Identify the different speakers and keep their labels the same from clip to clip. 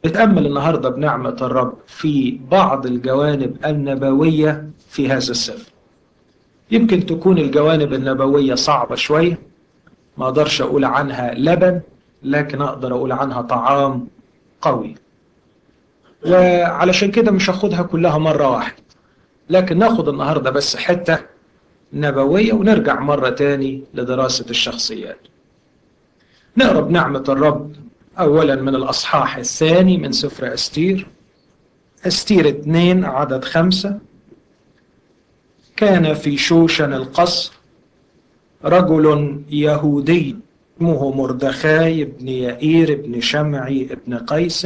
Speaker 1: نتأمل النهاردة بنعمة الرب في بعض الجوانب النبوية في هذا السفر يمكن تكون الجوانب النبوية صعبة شوية ما أقدرش أقول عنها لبن لكن أقدر أقول عنها طعام قوي وعلشان كده مش هاخدها كلها مرة واحدة لكن ناخد النهاردة بس حتة نبوية ونرجع مرة تاني لدراسة الشخصيات نقرأ بنعمة الرب أولا من الأصحاح الثاني من سفر أستير أستير اثنين عدد خمسة كان في شوشن القصر رجل يهودي اسمه مردخاي بن يائير بن شمعي بن قيس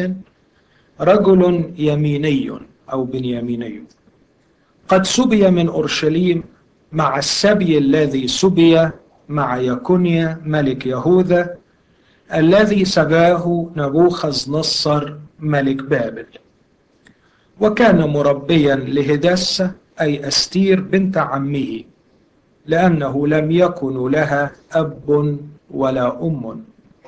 Speaker 1: رجل يميني أو بنياميني قد سبي من أورشليم مع السبي الذي سبي مع يكونيا ملك يهوذا الذي سباه نبوخذ نصر ملك بابل وكان مربيا لهدسة أي أستير بنت عمه لأنه لم يكن لها أب ولا أم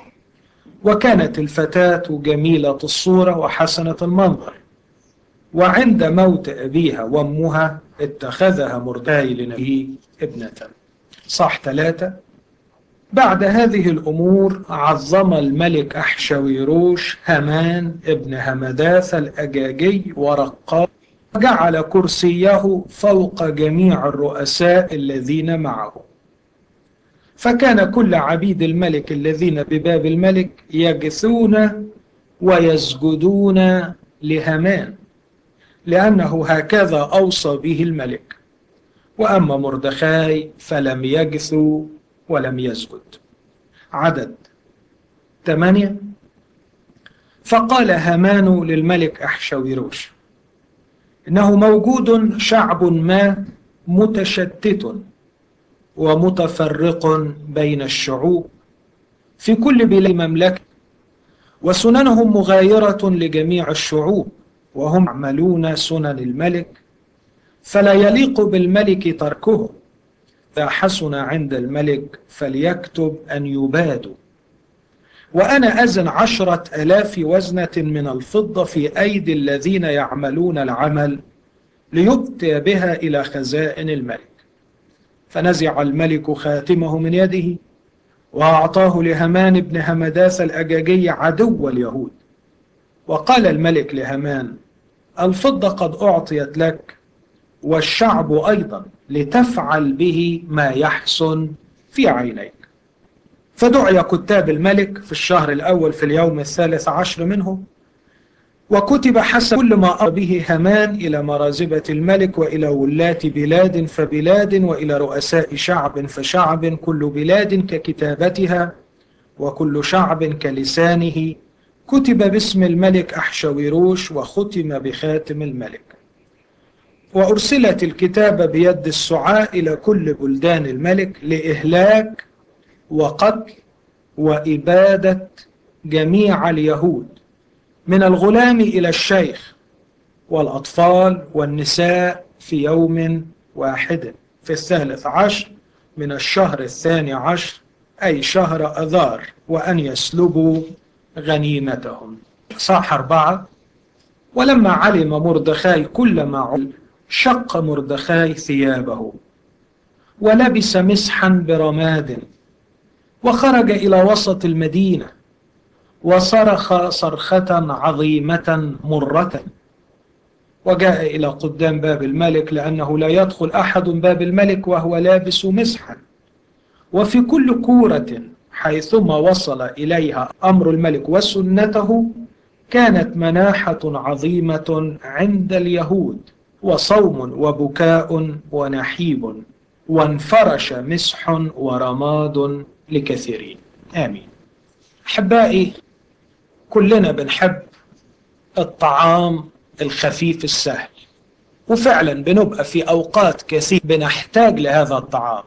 Speaker 1: وكانت الفتاة جميلة الصورة وحسنة المنظر وعند موت أبيها وأمها اتخذها مرداي لنبيه ابنة صح ثلاثة بعد هذه الأمور عظم الملك أحشويروش همان ابن همداث الأجاجي ورقاه جعل كرسيه فوق جميع الرؤساء الذين معه فكان كل عبيد الملك الذين بباب الملك يجثون ويسجدون لهمان لأنه هكذا أوصى به الملك وأما مردخاي فلم يجث ولم يسجد عدد ثمانية فقال هامان للملك أحشويروش إنه موجود شعب ما متشتت ومتفرق بين الشعوب في كل بلاد مملكة وسننهم مغايرة لجميع الشعوب وهم يعملون سنن الملك فلا يليق بالملك تركهم إذا حسن عند الملك فليكتب أن يبادوا وأنا أزن عشرة ألاف وزنة من الفضة في أيدي الذين يعملون العمل ليبتى بها إلى خزائن الملك فنزع الملك خاتمه من يده وأعطاه لهمان بن همداث الأجاجي عدو اليهود وقال الملك لهمان الفضة قد أعطيت لك والشعب أيضا لتفعل به ما يحسن في عينيك فدعي كتاب الملك في الشهر الأول في اليوم الثالث عشر منه وكتب حسب كل ما أمر به همان إلى مرازبة الملك وإلى ولاة بلاد فبلاد وإلى رؤساء شعب فشعب كل بلاد ككتابتها وكل شعب كلسانه كتب باسم الملك أحشويروش وختم بخاتم الملك وأرسلت الكتابة بيد السعاء إلى كل بلدان الملك لإهلاك وقتل وإبادة جميع اليهود من الغلام إلى الشيخ والأطفال والنساء في يوم واحد في الثالث عشر من الشهر الثاني عشر أي شهر أذار وأن يسلبوا غنيمتهم صح أربعة ولما علم مردخاي كل ما علم شق مردخاي ثيابه ولبس مسحا برماد وخرج إلى وسط المدينة وصرخ صرخة عظيمة مرة وجاء إلى قدام باب الملك لأنه لا يدخل أحد باب الملك وهو لابس مسحا وفي كل كورة حيثما وصل إليها أمر الملك وسنته كانت مناحة عظيمة عند اليهود وصوم وبكاء ونحيب وانفرش مسح ورماد لكثيرين آمين أحبائي كلنا بنحب الطعام الخفيف السهل وفعلا بنبقى في أوقات كثير بنحتاج لهذا الطعام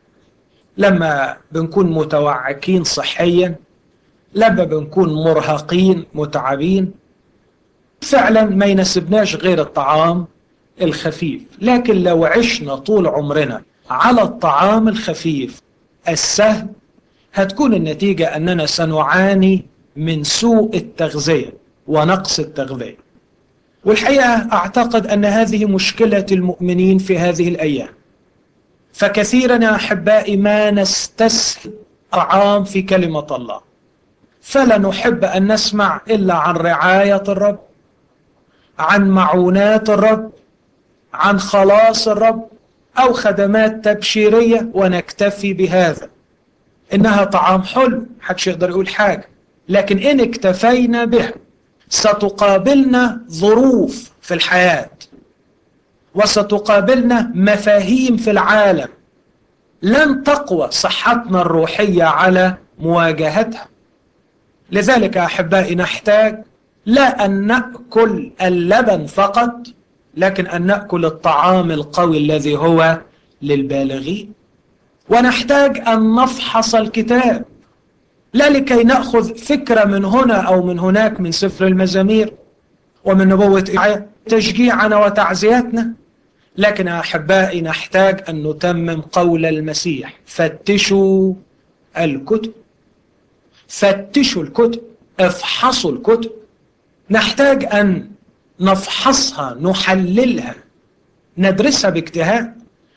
Speaker 1: لما بنكون متوعكين صحيا لما بنكون مرهقين متعبين فعلا ما يناسبناش غير الطعام الخفيف لكن لو عشنا طول عمرنا على الطعام الخفيف السهل هتكون النتيجة أننا سنعاني من سوء التغذية ونقص التغذية والحقيقة أعتقد أن هذه مشكلة المؤمنين في هذه الأيام فكثيرا يا أحبائي ما نستسهل طعام في كلمة الله فلا نحب أن نسمع إلا عن رعاية الرب عن معونات الرب عن خلاص الرب أو خدمات تبشيرية ونكتفي بهذا إنها طعام حلو حدش يقدر يقول حاجة لكن إن اكتفينا بها ستقابلنا ظروف في الحياة وستقابلنا مفاهيم في العالم لن تقوى صحتنا الروحية على مواجهتها لذلك أحبائي نحتاج لا أن نأكل اللبن فقط لكن أن نأكل الطعام القوي الذي هو للبالغين ونحتاج أن نفحص الكتاب لا لكي نأخذ فكرة من هنا أو من هناك من سفر المزامير ومن نبوة تشجيعنا وتعزيتنا لكن أحبائي نحتاج أن نتمم قول المسيح فتشوا الكتب فتشوا الكتب افحصوا الكتب نحتاج أن نفحصها نحللها ندرسها باجتهاد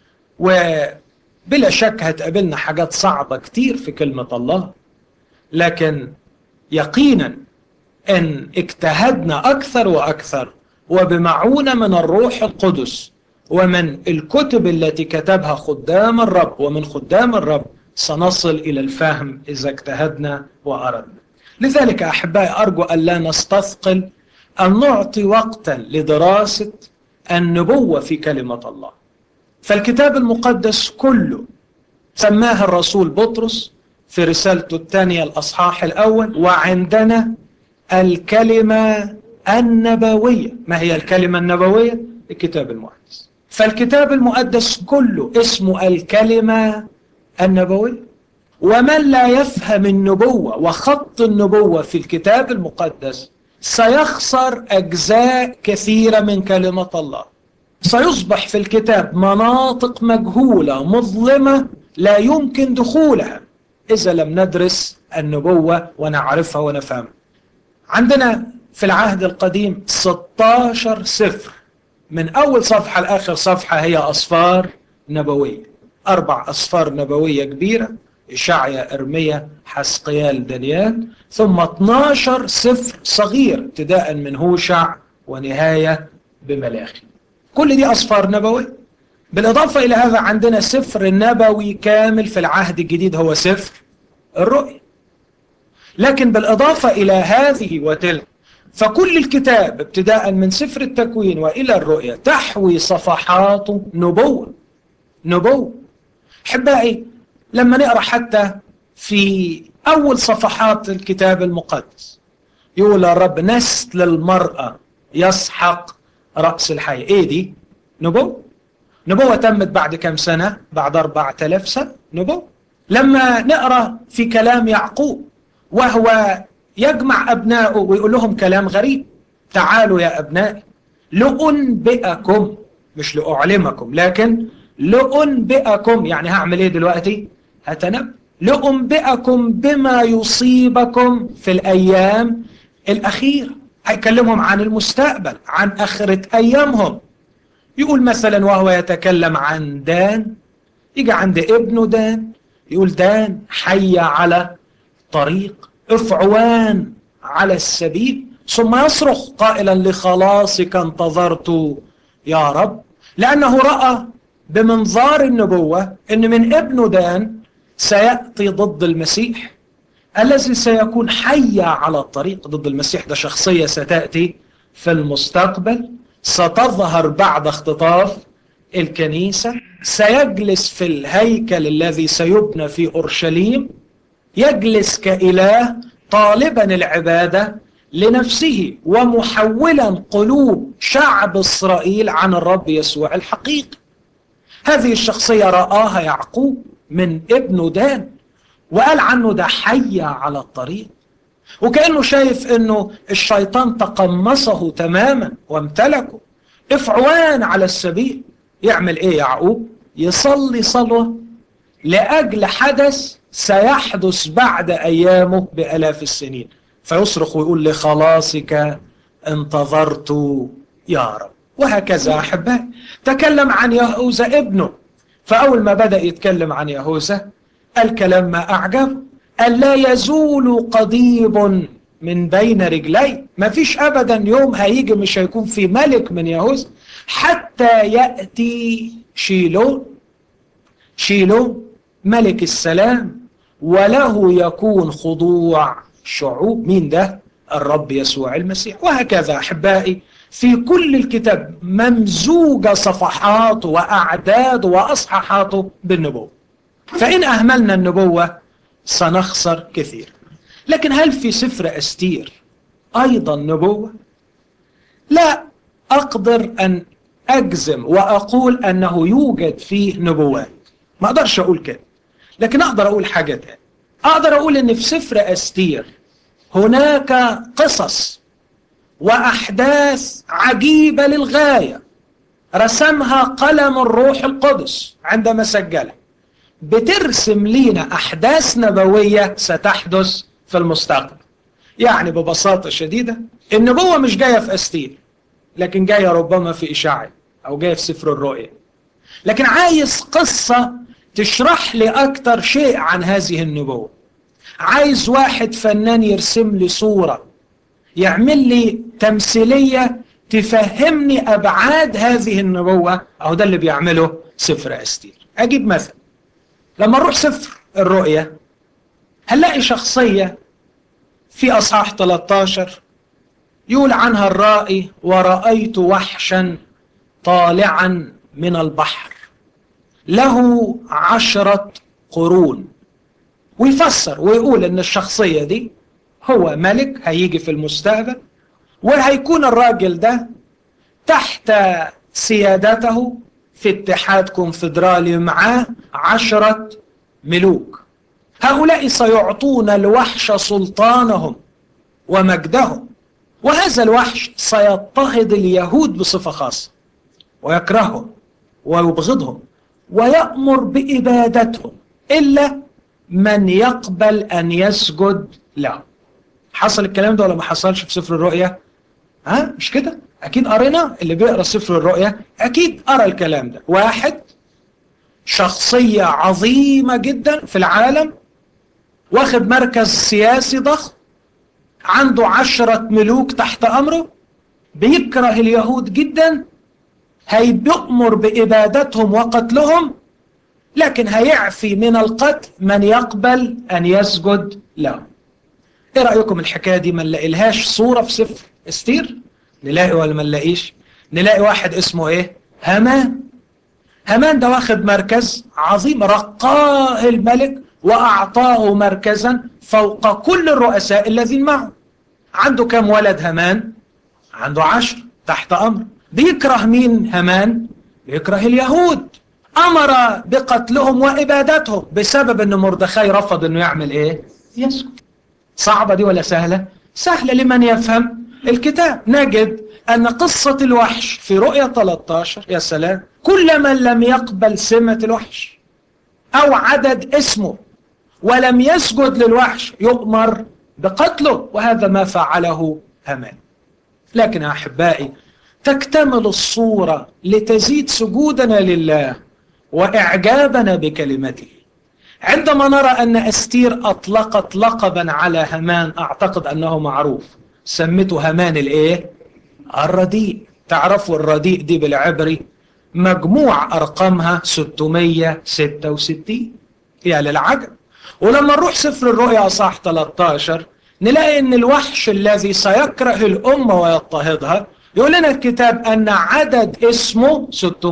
Speaker 1: وبلا شك هتقابلنا حاجات صعبة كتير في كلمة الله لكن يقينا ان اجتهدنا اكثر واكثر وبمعونة من الروح القدس ومن الكتب التي كتبها خدام الرب ومن خدام الرب سنصل الى الفهم اذا اجتهدنا واردنا لذلك احبائي ارجو ان لا نستثقل ان نعطي وقتا لدراسة النبوة في كلمة الله فالكتاب المقدس كله سماه الرسول بطرس في رسالته الثانية الأصحاح الأول وعندنا الكلمة النبوية ما هي الكلمة النبوية؟ الكتاب المقدس فالكتاب المقدس كله اسمه الكلمة النبوية ومن لا يفهم النبوة وخط النبوة في الكتاب المقدس سيخسر أجزاء كثيرة من كلمة الله سيصبح في الكتاب مناطق مجهولة مظلمة لا يمكن دخولها إذا لم ندرس النبوة ونعرفها ونفهمها عندنا في العهد القديم 16 سفر من أول صفحة لآخر صفحة هي أصفار نبوية أربع أصفار نبوية كبيرة إشعيا إرميا حسقيال دانيال ثم 12 سفر صغير ابتداء من هوشع ونهاية بملاخي كل دي أصفار نبوية بالإضافة إلى هذا عندنا سفر نبوي كامل في العهد الجديد هو سفر الرؤيا لكن بالإضافة إلى هذه وتلك فكل الكتاب ابتداء من سفر التكوين وإلى الرؤيا تحوي صفحات نبوة نبوة حبائي لما نقرأ حتى في أول صفحات الكتاب المقدس يقول الرب نسل المرأة يسحق رأس الحي إيه دي؟ نبوة نبوة تمت بعد كم سنة؟ بعد أربعة آلاف سنة نبوة لما نقرأ في كلام يعقوب وهو يجمع أبنائه ويقول لهم كلام غريب تعالوا يا أبنائي لأنبئكم مش لأعلمكم لكن لأنبئكم يعني هعمل إيه دلوقتي هتنبأ لأنبئكم بما يصيبكم في الأيام الأخيرة هيكلمهم عن المستقبل عن آخرة أيامهم يقول مثلا وهو يتكلم عن دان يجي عند ابنه دان يقول دان حي على طريق افعوان على السبيل ثم يصرخ قائلا لخلاصك انتظرت يا رب لأنه رأى بمنظار النبوة أن من ابنه دان سيأتي ضد المسيح الذي سيكون حي على الطريق ضد المسيح ده شخصية ستأتي في المستقبل ستظهر بعد اختطاف الكنيسة سيجلس في الهيكل الذي سيبنى في أورشليم يجلس كإله طالبا العبادة لنفسه ومحولا قلوب شعب إسرائيل عن الرب يسوع الحقيقي هذه الشخصية رآها يعقوب من ابنه دان وقال عنه ده حي على الطريق وكأنه شايف انه الشيطان تقمصه تماما وامتلكه افعوان على السبيل يعمل ايه يعقوب يصلي صلوة لأجل حدث سيحدث بعد أيامه بألاف السنين فيصرخ ويقول لخلاصك انتظرت يا رب وهكذا أحبائي تكلم عن يهوذا ابنه فأول ما بدأ يتكلم عن يهوذا الكلام ما أعجب قال لا يزول قضيب من بين رجلي ما فيش أبدا يوم هيجي مش هيكون في ملك من يهوذا حتى يأتي شيلون شيلون ملك السلام وله يكون خضوع شعوب مين ده الرب يسوع المسيح وهكذا أحبائي في كل الكتاب ممزوجة صفحاته وأعداده وأصحاحاته بالنبوة فإن أهملنا النبوة سنخسر كثير لكن هل في سفر أستير أيضا نبوة؟ لا أقدر أن أجزم وأقول أنه يوجد فيه نبوات ما أقدرش أقول كده لكن أقدر أقول حاجة تانية أقدر أقول أن في سفر أستير هناك قصص وأحداث عجيبة للغاية رسمها قلم الروح القدس عندما سجلها بترسم لينا أحداث نبوية ستحدث في المستقبل يعني ببساطة شديدة النبوة مش جاية في أستير لكن جاية ربما في إشاعة أو جاية في سفر الرؤيا لكن عايز قصة تشرح لي أكتر شيء عن هذه النبوة عايز واحد فنان يرسم لي صورة يعمل لي تمثيلية تفهمني أبعاد هذه النبوة أو ده اللي بيعمله سفر أستير أجيب مثل لما نروح سفر الرؤيا هنلاقي شخصية في أصحاح 13 يقول عنها الرائي ورأيت وحشا طالعا من البحر له عشرة قرون ويفسر ويقول ان الشخصية دي هو ملك هيجي في المستقبل وهيكون الراجل ده تحت سيادته في اتحاد كونفدرالي معاه عشرة ملوك هؤلاء سيعطون الوحش سلطانهم ومجدهم وهذا الوحش سيضطهد اليهود بصفة خاصة ويكرههم ويبغضهم ويأمر بإبادتهم إلا من يقبل أن يسجد له حصل الكلام ده ولا ما حصلش في سفر الرؤيا ها مش كده أكيد قرينا اللي بيقرأ سفر الرؤيا أكيد قرأ الكلام ده واحد شخصية عظيمة جدا في العالم واخد مركز سياسي ضخم عنده عشرة ملوك تحت أمره بيكره اليهود جدا هيبأمر بإبادتهم وقتلهم لكن هيعفي من القتل من يقبل أن يسجد له ايه رأيكم الحكاية دي ما نلاقيلهاش صورة في سفر استير نلاقي ولا ما نلاقيش نلاقي واحد اسمه ايه هامان هامان ده واخد مركز عظيم رقاه الملك وأعطاه مركزا فوق كل الرؤساء الذين معه عنده كم ولد هامان عنده عشر تحت أمر بيكره مين هامان بيكره اليهود أمر بقتلهم وإبادتهم بسبب أن مردخاي رفض أنه يعمل إيه يسكت صعبة دي ولا سهلة سهلة لمن يفهم الكتاب نجد أن قصة الوحش في رؤية 13 يا سلام كل من لم يقبل سمة الوحش أو عدد اسمه ولم يسجد للوحش يؤمر بقتله وهذا ما فعله هامان لكن يا أحبائي تكتمل الصورة لتزيد سجودنا لله وإعجابنا بكلمته عندما نرى أن أستير أطلقت لقبا على همان أعتقد أنه معروف سمته همان الإيه؟ الرديء تعرفوا الرديء دي بالعبري مجموع أرقامها 666 يا للعجب ولما نروح سفر الرؤيا صح 13 نلاقي أن الوحش الذي سيكره الأمة ويضطهدها يقول لنا الكتاب أن عدد اسمه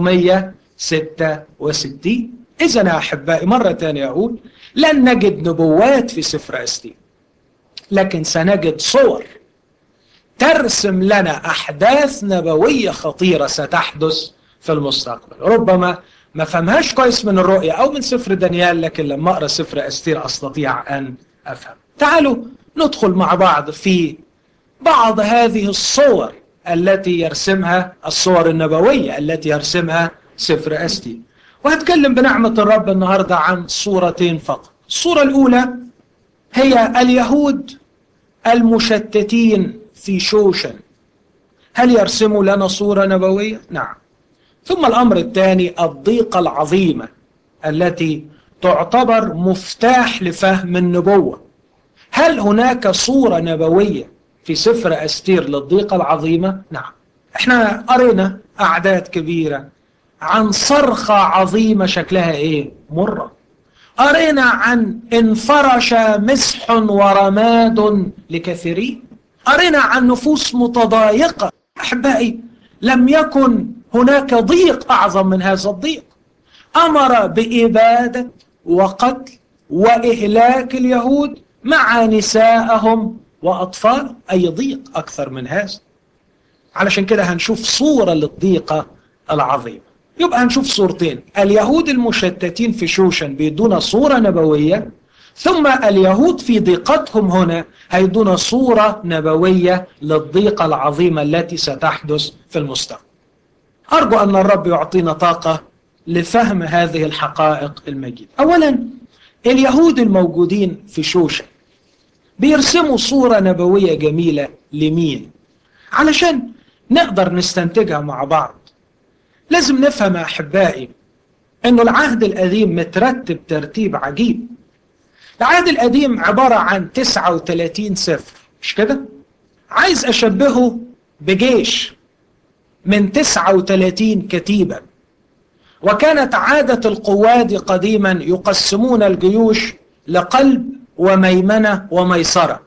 Speaker 1: 666 إذا يا أحبائي مرة ثانية أقول لن نجد نبوات في سفر أستير لكن سنجد صور ترسم لنا أحداث نبوية خطيرة ستحدث في المستقبل ربما ما فهمهاش كويس من الرؤية أو من سفر دانيال لكن لما أقرأ سفر أستير أستطيع أن أفهم تعالوا ندخل مع بعض في بعض هذه الصور التي يرسمها الصور النبوية التي يرسمها سفر أستير وهتكلم بنعمة الرب النهاردة عن صورتين فقط الصورة الأولى هي اليهود المشتتين في شوشن هل يرسموا لنا صورة نبوية؟ نعم ثم الأمر الثاني الضيقة العظيمة التي تعتبر مفتاح لفهم النبوة هل هناك صورة نبوية في سفر أستير للضيقة العظيمة؟ نعم احنا قرينا أعداد كبيرة عن صرخة عظيمة شكلها ايه؟ مرة قرينا عن انفرش مسح ورماد لكثيرين قرينا عن نفوس متضايقة أحبائي لم يكن هناك ضيق أعظم من هذا الضيق أمر بإبادة وقتل وإهلاك اليهود مع نسائهم وأطفال أي ضيق أكثر من هذا علشان كده هنشوف صورة للضيقة العظيمة يبقى هنشوف صورتين اليهود المشتتين في شوشن بيدونا صورة نبوية ثم اليهود في ضيقتهم هنا هيدونا صورة نبوية للضيقة العظيمة التي ستحدث في المستقبل أرجو أن الرب يعطينا طاقة لفهم هذه الحقائق المجيدة أولا اليهود الموجودين في شوشن بيرسموا صورة نبوية جميلة لمين علشان نقدر نستنتجها مع بعض لازم نفهم يا أحبائي أنه العهد القديم مترتب ترتيب عجيب العهد القديم عبارة عن 39 سفر مش كده؟ عايز أشبهه بجيش من 39 كتيبة وكانت عادة القواد قديما يقسمون الجيوش لقلب وميمنة وميسرة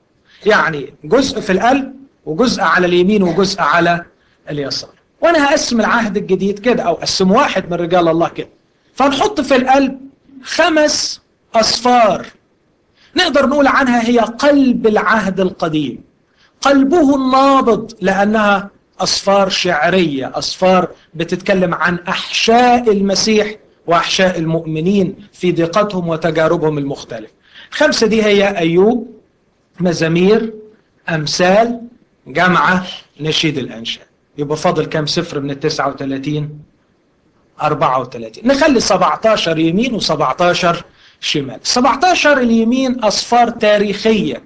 Speaker 1: يعني جزء في القلب وجزء على اليمين وجزء على اليسار وانا هقسم العهد الجديد كده او اقسم واحد من رجال الله كده فنحط في القلب خمس اصفار نقدر نقول عنها هي قلب العهد القديم قلبه النابض لانها اصفار شعريه اصفار بتتكلم عن احشاء المسيح واحشاء المؤمنين في ضيقتهم وتجاربهم المختلفه الخمسه دي هي ايوب مزامير امثال جامعه نشيد الانشاد يبقى فاضل كام صفر من ال 39 34 نخلي 17 يمين و17 شمال 17 اليمين أصفار تاريخية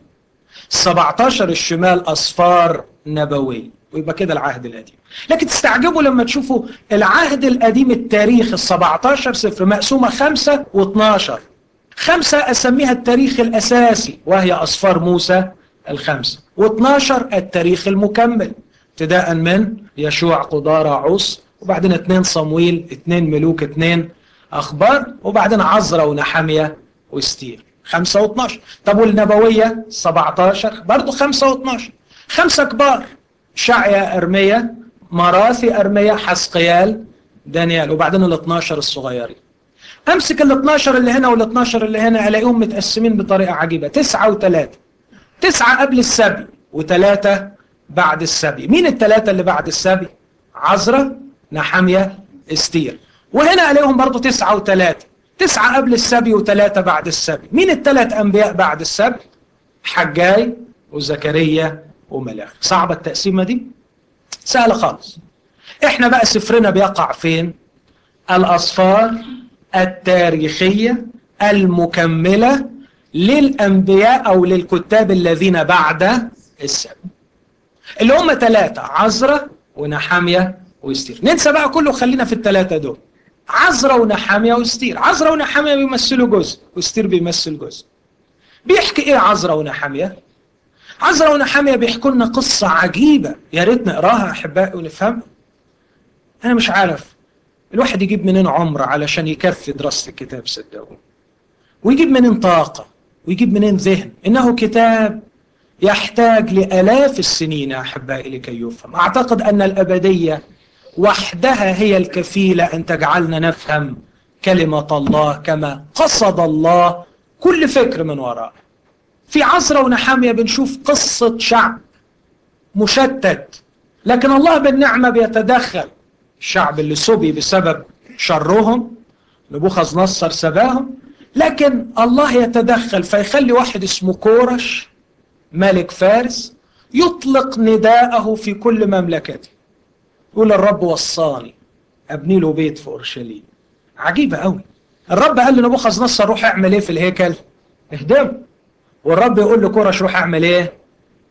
Speaker 1: 17 الشمال أصفار نبوية ويبقى كده العهد القديم لكن تستعجبوا لما تشوفوا العهد القديم التاريخ ال 17 صفر مقسومة 5 و12 خمسة أسميها التاريخ الأساسي وهي أصفار موسى الخمسة و12 التاريخ المكمل ابتداء من يشوع قدارة عص وبعدين اتنين صمويل اتنين ملوك اتنين أخبار وبعدين عزرا ونحمية وستير خمسة واثناشر طب والنبوية 17 برضو خمسة واثناشر خمسة كبار شعيا أرمية مراثي أرمية حسقيال دانيال وبعدين ال 12 الصغيرين امسك ال 12 اللي هنا وال 12 اللي هنا الاقيهم متقسمين بطريقه عجيبه تسعه وثلاثه تسعه قبل السبي وثلاثه بعد السبي مين الثلاثه اللي بعد السبي عزرا نحمية استير وهنا الاقيهم برضو تسعه وثلاثه تسعه قبل السبي وثلاثه بعد السبي مين الثلاث انبياء بعد السبي حجاي وزكريا وملاخ صعبه التقسيمه دي سهله خالص احنا بقى سفرنا بيقع فين الاصفار التاريخية المكملة للأنبياء أو للكتاب الذين بعد السبت اللي هم ثلاثة عزرة ونحامية وستير ننسى بقى كله خلينا في الثلاثة دول عزرة ونحامية وستير عزرة ونحامية بيمثلوا جزء وستير بيمثل جزء بيحكي ايه عزرة ونحامية عزرة ونحامية بيحكوا لنا قصة عجيبة يا ريت نقراها أحبائي ونفهمها أنا مش عارف الواحد يجيب منين عمر علشان يكفي دراسة الكتاب صدقوني ويجيب منين طاقة ويجيب منين ذهن إنه كتاب يحتاج لآلاف السنين يا أحبائي لكي يفهم أعتقد أن الأبدية وحدها هي الكفيلة أن تجعلنا نفهم كلمة الله كما قصد الله كل فكر من وراء في عصر ونحامية بنشوف قصة شعب مشتت لكن الله بالنعمة بيتدخل الشعب اللي سبي بسبب شرهم نبوخذ نصر سباهم لكن الله يتدخل فيخلي واحد اسمه كورش ملك فارس يطلق نداءه في كل مملكته يقول الرب وصاني ابني له بيت في اورشليم عجيبه قوي الرب قال لنبوخذ نصر روح اعمل ايه في الهيكل اهدمه والرب يقول لكورش روح اعمل ايه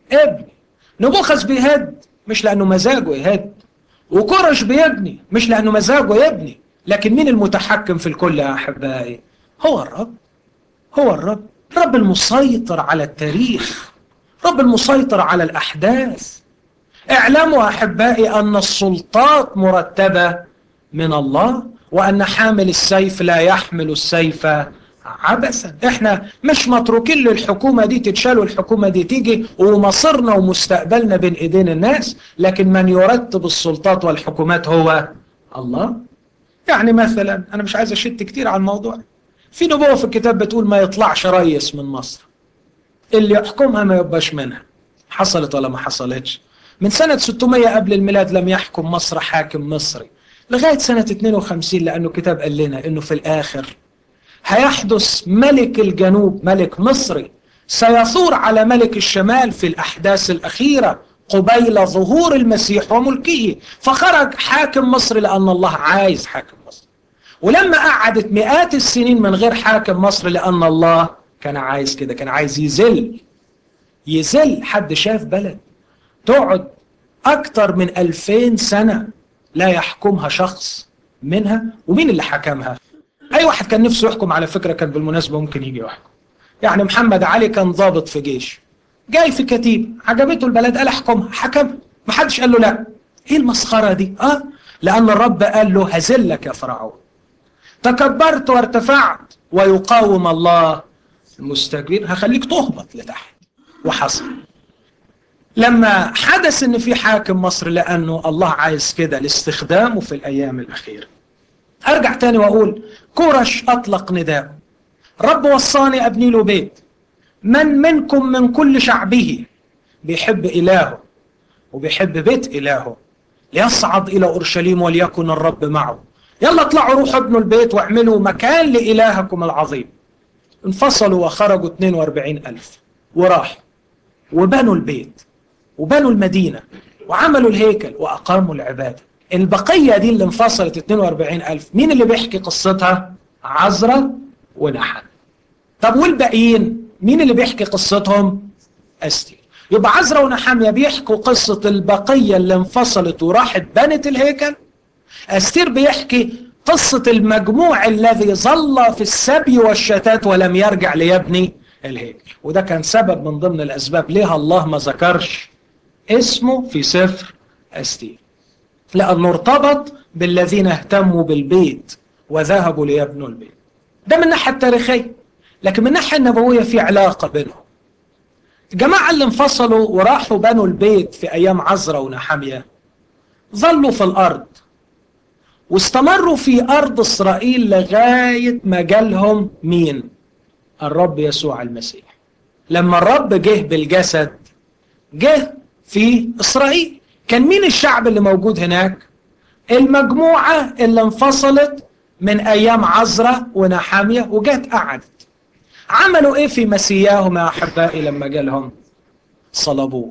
Speaker 1: ابني نبوخذ بيهد مش لأنه مزاجه يهد وكرش بيبني مش لأنه مزاجه يبني لكن مين المتحكم في الكل يا أحبائي هو الرب هو الرب رب المسيطر على التاريخ رب المسيطر على الأحداث اعلموا أحبائي أن السلطات مرتبة من الله وأن حامل السيف لا يحمل السيف عبثا احنا مش متروكين للحكومة دي تتشال والحكومة دي تيجي ومصيرنا ومستقبلنا بين ايدين الناس لكن من يرتب السلطات والحكومات هو الله يعني مثلا انا مش عايز اشت كتير عن الموضوع في نبوة في الكتاب بتقول ما يطلعش ريس من مصر اللي يحكمها ما يبقاش منها حصلت ولا ما حصلتش من سنة 600 قبل الميلاد لم يحكم مصر حاكم مصري لغاية سنة 52 لأنه كتاب قال لنا أنه في الآخر هيحدث ملك الجنوب ملك مصري سيثور على ملك الشمال في الأحداث الأخيرة قبيل ظهور المسيح وملكه فخرج حاكم مصر لأن الله عايز حاكم مصر ولما قعدت مئات السنين من غير حاكم مصر لأن الله كان عايز كده كان عايز يذل يذل حد شاف بلد تقعد أكتر من ألفين سنة لا يحكمها شخص منها ومين اللي حكمها أي واحد كان نفسه يحكم على فكرة كان بالمناسبة ممكن يجي يحكم يعني محمد علي كان ضابط في جيش جاي في كتيب عجبته البلد قال احكمها حكم محدش قال له لا ايه المسخرة دي اه لأن الرب قال له هزلك يا فرعون تكبرت وارتفعت ويقاوم الله المستكبر هخليك تهبط لتحت وحصل لما حدث ان في حاكم مصر لانه الله عايز كده لاستخدامه في الايام الاخيره ارجع تاني واقول كورش اطلق نداء رب وصاني ابني له بيت من منكم من كل شعبه بيحب الهه وبيحب بيت الهه ليصعد الى اورشليم وليكن الرب معه يلا اطلعوا روحوا ابنوا البيت واعملوا مكان لالهكم العظيم انفصلوا وخرجوا 42 ألف وراحوا وبنوا البيت وبنوا المدينة وعملوا الهيكل وأقاموا العبادة البقية دي اللي انفصلت 42 ألف مين اللي بيحكي قصتها عزرا ونحن طب والباقيين مين اللي بيحكي قصتهم أستير يبقى عزرا ونحامية بيحكوا قصة البقية اللي انفصلت وراحت بنت الهيكل أستير بيحكي قصة المجموع الذي ظل في السبي والشتات ولم يرجع ليبني الهيكل وده كان سبب من ضمن الأسباب ليه الله ما ذكرش اسمه في سفر أستير لأنه ارتبط بالذين اهتموا بالبيت وذهبوا ليبنوا البيت ده من الناحية التاريخية لكن من الناحية النبوية في علاقة بينهم الجماعة اللي انفصلوا وراحوا بنوا البيت في أيام عزرا ونحمية ظلوا في الأرض واستمروا في أرض إسرائيل لغاية ما جالهم مين؟ الرب يسوع المسيح لما الرب جه بالجسد جه في إسرائيل كان مين الشعب اللي موجود هناك؟ المجموعة اللي انفصلت من أيام عزرا ونحامية وجت قعدت عملوا إيه في مسياهم يا أحبائي لما جالهم؟ صلبوه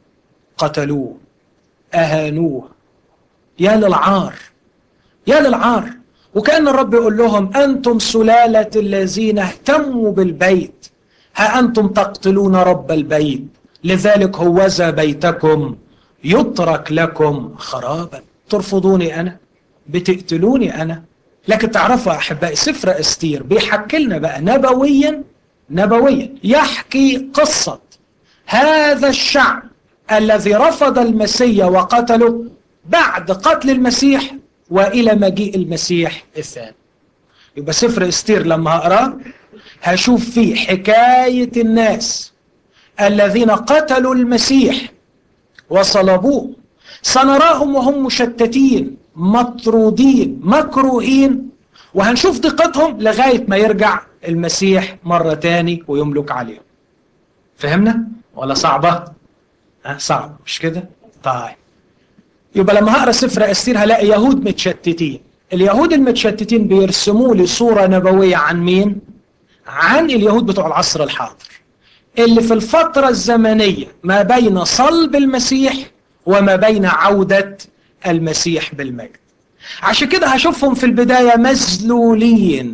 Speaker 1: قتلوه أهانوه يا للعار يا للعار وكأن الرب يقول لهم أنتم سلالة الذين اهتموا بالبيت ها أنتم تقتلون رب البيت لذلك هوذا بيتكم يترك لكم خرابا ترفضوني أنا بتقتلوني أنا لكن تعرفوا يا أحبائي سفر أستير بيحكي لنا بقى نبويا نبويا يحكي قصة هذا الشعب الذي رفض المسيح وقتله بعد قتل المسيح وإلى مجيء المسيح الثاني يبقى سفر استير لما هقراه هشوف فيه حكاية الناس الذين قتلوا المسيح وصلبوه سنراهم وهم مشتتين مطرودين مكروهين وهنشوف دقتهم لغاية ما يرجع المسيح مرة تاني ويملك عليهم فهمنا؟ ولا صعبة؟ أه صعب مش كده؟ طيب يبقى لما هقرا سفر استير هلاقي يهود متشتتين اليهود المتشتتين بيرسموا لي صوره نبويه عن مين عن اليهود بتوع العصر الحاضر اللي في الفتره الزمنيه ما بين صلب المسيح وما بين عوده المسيح بالمجد عشان كده هشوفهم في البدايه مذلولين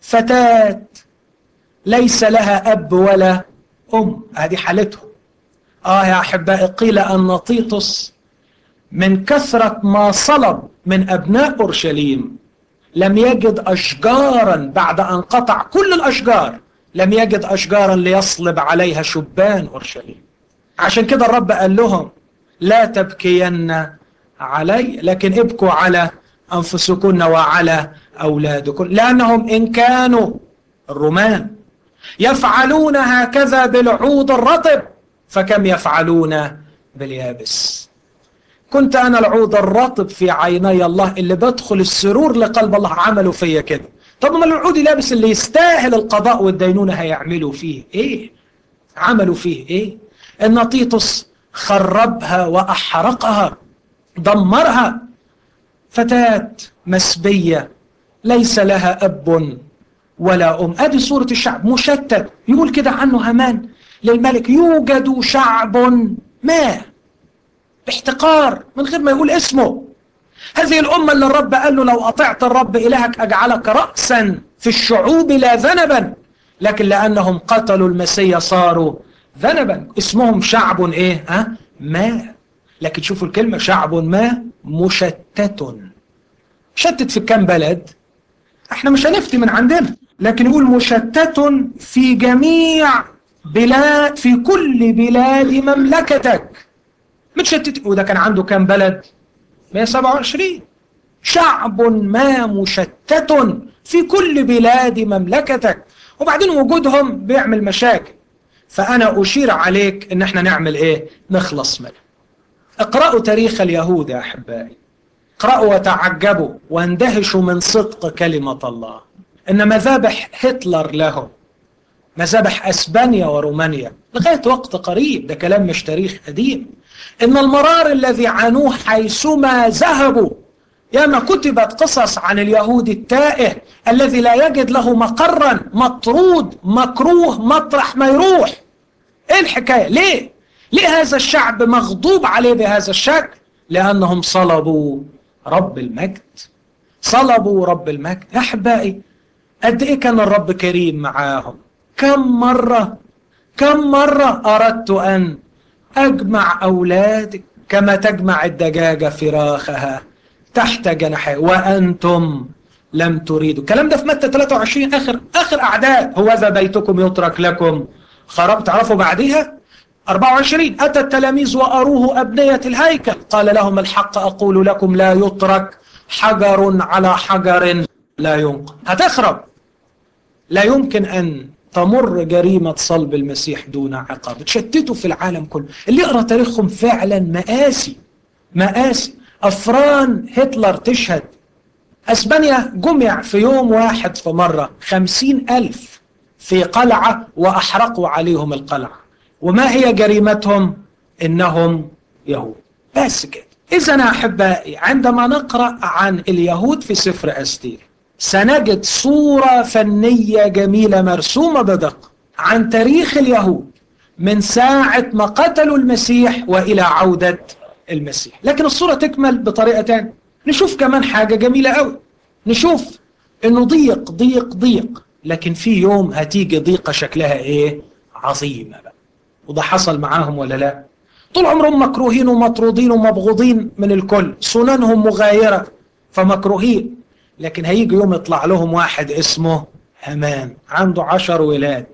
Speaker 1: فتاه ليس لها اب ولا ام هذه حالتهم آه يا أحبائي قيل أن طيطس من كثرة ما صلب من أبناء أورشليم لم يجد أشجارا بعد أن قطع كل الأشجار لم يجد أشجارا ليصلب عليها شبان أورشليم عشان كده الرب قال لهم لا تبكين علي لكن ابكوا على أنفسكن وعلى أولادكن لأنهم إن كانوا الرومان يفعلون هكذا بالعود الرطب فكم يفعلون باليابس كنت أنا العود الرطب في عيني الله اللي بدخل السرور لقلب الله عملوا فيا كده طب ما العود اليابس اللي يستاهل القضاء والدينونة هيعملوا فيه ايه عملوا فيه ايه ان تيتوس خربها وأحرقها دمرها فتاة مسبية ليس لها أب ولا أم أدي صورة الشعب مشتت يقول كده عنه همان للملك يوجد شعب ما باحتقار من غير ما يقول اسمه هذه الأمة اللي الرب قال له لو أطعت الرب إلهك أجعلك رأسا في الشعوب لا ذنبا لكن لأنهم قتلوا المسيح صاروا ذنبا اسمهم شعب إيه ها ما لكن شوفوا الكلمة شعب ما مشتت شتت في كم بلد احنا مش هنفتي من عندنا لكن يقول مشتت في جميع بلاد في كل بلاد مملكتك متشتت وده كان عنده كام بلد 127 شعب ما مشتت في كل بلاد مملكتك وبعدين وجودهم بيعمل مشاكل فأنا أشير عليك إن احنا نعمل إيه نخلص منه اقرأوا تاريخ اليهود يا أحبائي اقرأوا وتعجبوا واندهشوا من صدق كلمة الله إن مذابح هتلر لهم مذابح أسبانيا ورومانيا لغاية وقت قريب ده كلام مش تاريخ قديم إن المرار الذي عانوه حيثما ذهبوا ياما كتبت قصص عن اليهود التائه الذي لا يجد له مقرا مطرود مكروه مطرح ما يروح ايه الحكاية ليه ليه هذا الشعب مغضوب عليه بهذا الشكل لأنهم صلبوا رب المجد صلبوا رب المجد يا أحبائي قد إيه كان الرب كريم معاهم كم مرة كم مرة أردت أن أجمع أولادك كما تجمع الدجاجة فراخها تحت جناحي وأنتم لم تريدوا الكلام ده في متى 23 آخر آخر أعداد هو ذا بيتكم يترك لكم خراب تعرفوا بعديها 24 أتى التلاميذ وأروه أبنية الهيكل قال لهم الحق أقول لكم لا يترك حجر على حجر لا ينقل هتخرب لا يمكن أن تمر جريمة صلب المسيح دون عقاب تشتتوا في العالم كله اللي يقرأ تاريخهم فعلا مآسي مآسي أفران هتلر تشهد أسبانيا جمع في يوم واحد في مرة خمسين ألف في قلعة وأحرقوا عليهم القلعة وما هي جريمتهم إنهم يهود بس كده إذا أحبائي عندما نقرأ عن اليهود في سفر أستير سنجد صورة فنية جميلة مرسومة بدقة عن تاريخ اليهود من ساعة ما قتلوا المسيح وإلى عودة المسيح لكن الصورة تكمل بطريقة تانية نشوف كمان حاجة جميلة قوي نشوف انه ضيق ضيق ضيق لكن في يوم هتيجي ضيقة شكلها ايه عظيمة بقى وده حصل معاهم ولا لا طول عمرهم مكروهين ومطرودين ومبغوضين من الكل سننهم مغايرة فمكروهين لكن هيجي يوم يطلع لهم واحد اسمه همان عنده عشر ولاد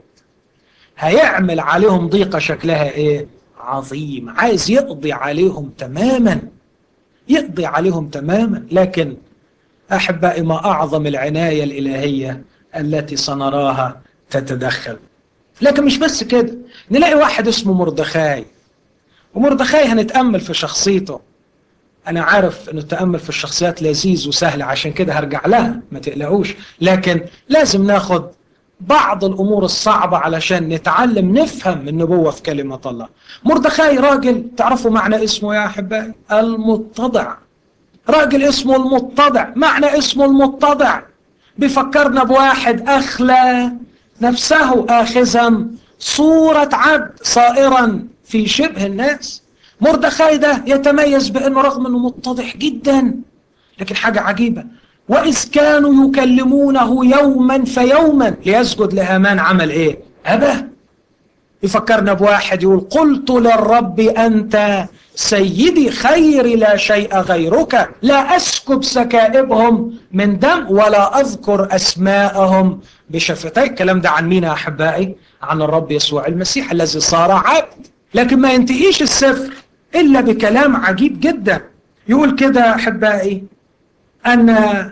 Speaker 1: هيعمل عليهم ضيقة شكلها ايه عظيم عايز يقضي عليهم تماما يقضي عليهم تماما لكن أحبائي ما أعظم العناية الإلهية التي سنراها تتدخل لكن مش بس كده نلاقي واحد اسمه مردخاي ومردخاي هنتأمل في شخصيته أنا عارف أنه التأمل في الشخصيات لذيذ وسهل عشان كده هرجع لها ما تقلقوش لكن لازم ناخد بعض الأمور الصعبة علشان نتعلم نفهم النبوة في كلمة الله مردخاي راجل تعرفوا معنى اسمه يا أحبائي المتضع راجل اسمه المتضع معنى اسمه المتضع بيفكرنا بواحد أخلى نفسه آخذا صورة عبد صائرا في شبه الناس مردخاي ده يتميز بأنه رغم أنه متضح جدا لكن حاجة عجيبة وإذ كانوا يكلمونه يوما فيوما ليسجد لهامان عمل إيه أبى يفكرنا بواحد يقول قلت للرب أنت سيدي خيري لا شيء غيرك لا أسكب سكائبهم من دم ولا أذكر أسماءهم بشفتي الكلام ده عن مين يا أحبائي عن الرب يسوع المسيح الذي صار عبد لكن ما ينتهيش السفر إلا بكلام عجيب جدا يقول كده أحبائي أن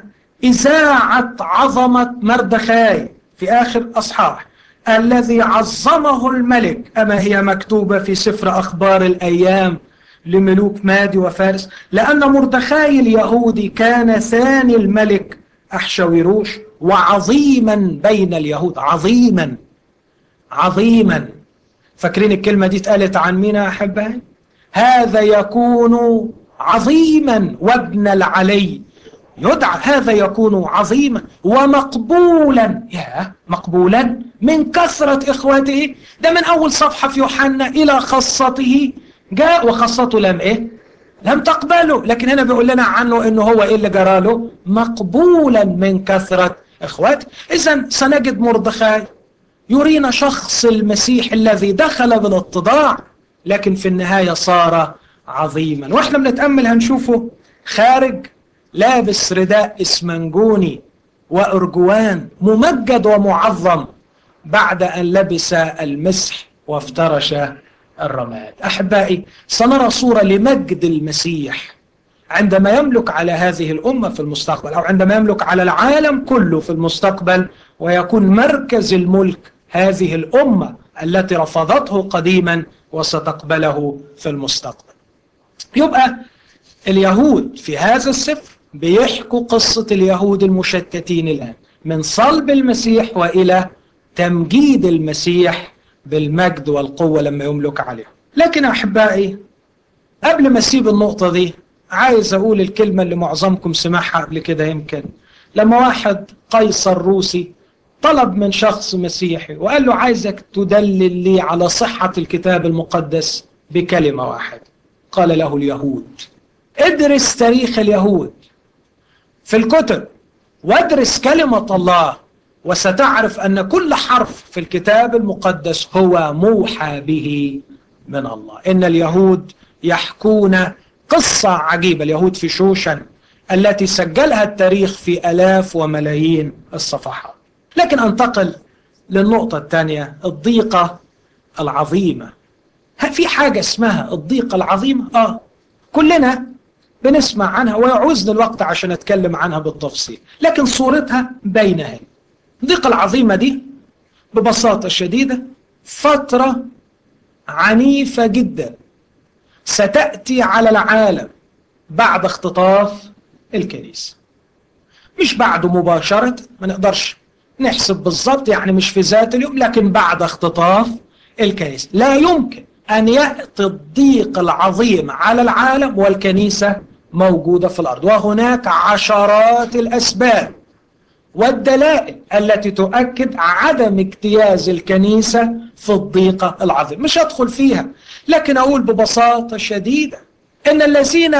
Speaker 1: إذاعة عظمة مردخاي في آخر أصحاح الذي عظمه الملك أما هي مكتوبة في سفر أخبار الأيام لملوك مادي وفارس لأن مردخاي اليهودي كان ثاني الملك أحشويروش وعظيما بين اليهود عظيما عظيما فاكرين الكلمة دي اتقالت عن مين يا أحبائي هذا يكون عظيما وابن العلي يدعى هذا يكون عظيما ومقبولا يا مقبولا من كثرة إخوته ده من أول صفحة في يوحنا إلى خاصته جاء وخاصته لم إيه لم تقبله لكن هنا بيقول لنا عنه إنه هو إيه اللي جراله مقبولا من كثرة إخواته إذا سنجد مردخاي يرينا شخص المسيح الذي دخل بالاتضاع لكن في النهاية صار عظيما واحنا بنتأمل هنشوفه خارج لابس رداء اسمنجوني وأرجوان ممجد ومعظم بعد أن لبس المسح وافترش الرماد أحبائي سنرى صورة لمجد المسيح عندما يملك على هذه الأمة في المستقبل أو عندما يملك على العالم كله في المستقبل ويكون مركز الملك هذه الأمة التي رفضته قديما وستقبله في المستقبل يبقى اليهود في هذا السفر بيحكوا قصة اليهود المشتتين الآن من صلب المسيح وإلى تمجيد المسيح بالمجد والقوة لما يملك عليهم لكن أحبائي قبل ما أسيب النقطة دي عايز أقول الكلمة اللي معظمكم سمعها قبل كده يمكن لما واحد قيصر روسي طلب من شخص مسيحي وقال له عايزك تدلل لي على صحة الكتاب المقدس بكلمة واحدة قال له اليهود ادرس تاريخ اليهود في الكتب وادرس كلمة الله وستعرف أن كل حرف في الكتاب المقدس هو موحى به من الله إن اليهود يحكون قصة عجيبة اليهود في شوشن التي سجلها التاريخ في ألاف وملايين الصفحات لكن أنتقل للنقطة الثانية الضيقة العظيمة في حاجة اسمها الضيقة العظيمة آه كلنا بنسمع عنها ويعوزني الوقت عشان أتكلم عنها بالتفصيل لكن صورتها بينها الضيقة العظيمة دي ببساطة شديدة فترة عنيفة جدا ستأتي على العالم بعد اختطاف الكنيسة مش بعده مباشرة ما نقدرش نحسب بالضبط يعني مش في ذات اليوم لكن بعد اختطاف الكنيسة لا يمكن أن يأتي الضيق العظيم على العالم والكنيسة موجودة في الأرض وهناك عشرات الأسباب والدلائل التي تؤكد عدم اجتياز الكنيسة في الضيقة العظيمة مش أدخل فيها لكن أقول ببساطة شديدة إن الذين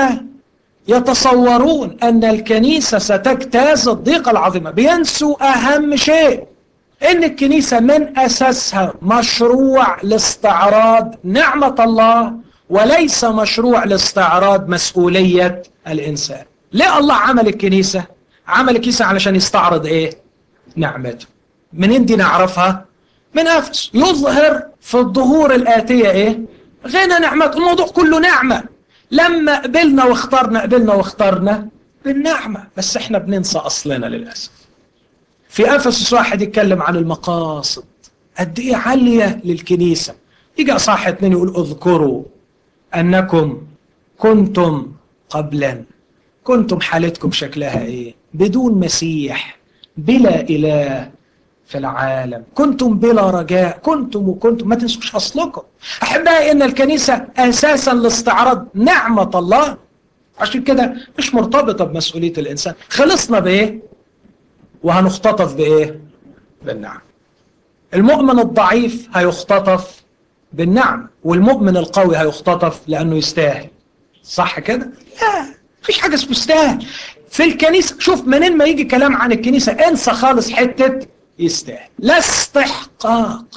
Speaker 1: يتصورون أن الكنيسة ستجتاز الضيقة العظيمة بينسوا أهم شيء إن الكنيسة من أساسها مشروع لاستعراض نعمة الله وليس مشروع لاستعراض مسؤولية الإنسان ليه الله عمل الكنيسة؟ عمل الكنيسة علشان يستعرض إيه؟ نعمته منين دي نعرفها؟ من أفس يظهر في الظهور الآتية إيه؟ غنى نعمته الموضوع كله نعمة لما قبلنا واخترنا قبلنا واخترنا بالنعمة بس احنا بننسى أصلنا للأسف في أفسس واحد يتكلم عن المقاصد قد إيه عالية للكنيسة يجي أصح اتنين يقول اذكروا أنكم كنتم قبلا كنتم حالتكم شكلها إيه بدون مسيح بلا إله في العالم كنتم بلا رجاء كنتم وكنتم ما تنسوش أصلكم أحبائي إن الكنيسة أساسا لاستعراض نعمة الله عشان كده مش مرتبطة بمسؤولية الإنسان خلصنا بإيه وهنختطف بإيه بالنعم المؤمن الضعيف هيختطف بالنعم والمؤمن القوي هيختطف لأنه يستاهل صح كده لا مفيش حاجة اسمه يستاهل في الكنيسة شوف منين ما يجي كلام عن الكنيسة انسى خالص حتة يستاهل لا استحقاق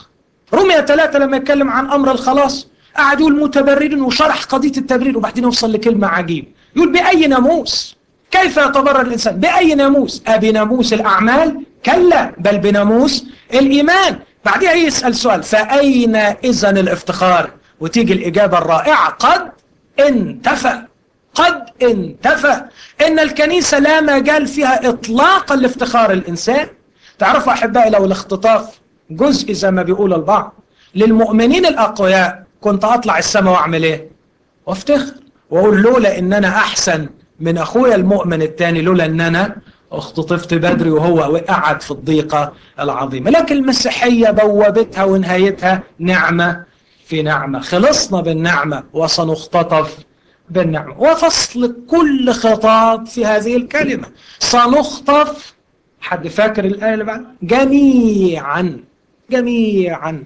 Speaker 1: رمية ثلاثة لما يتكلم عن أمر الخلاص قعد يقول متبرر وشرح قضية التبرير وبعدين يوصل لكلمة عجيب يقول بأي ناموس كيف يتبرر الإنسان بأي ناموس أبي ناموس الأعمال كلا بل بناموس الإيمان بعدها يسأل سؤال فأين إذن الافتخار وتيجي الإجابة الرائعة قد انتفى قد انتفى إن الكنيسة لا مجال فيها إطلاقا لافتخار الإنسان تعرفوا أحبائي لو الاختطاف جزء زي ما بيقول البعض للمؤمنين الأقوياء كنت أطلع السماء وأعمل إيه وافتخر وأقول لولا إن أنا أحسن من أخويا المؤمن الثاني لولا إن أنا اختطفت بدري وهو قعد في الضيقة العظيمة لكن المسيحية بوابتها ونهايتها نعمة في نعمة خلصنا بالنعمة وسنختطف بالنعمة وفصل كل خطاب في هذه الكلمة سنخطف حد فاكر الآية اللي بعد جميعا جميعا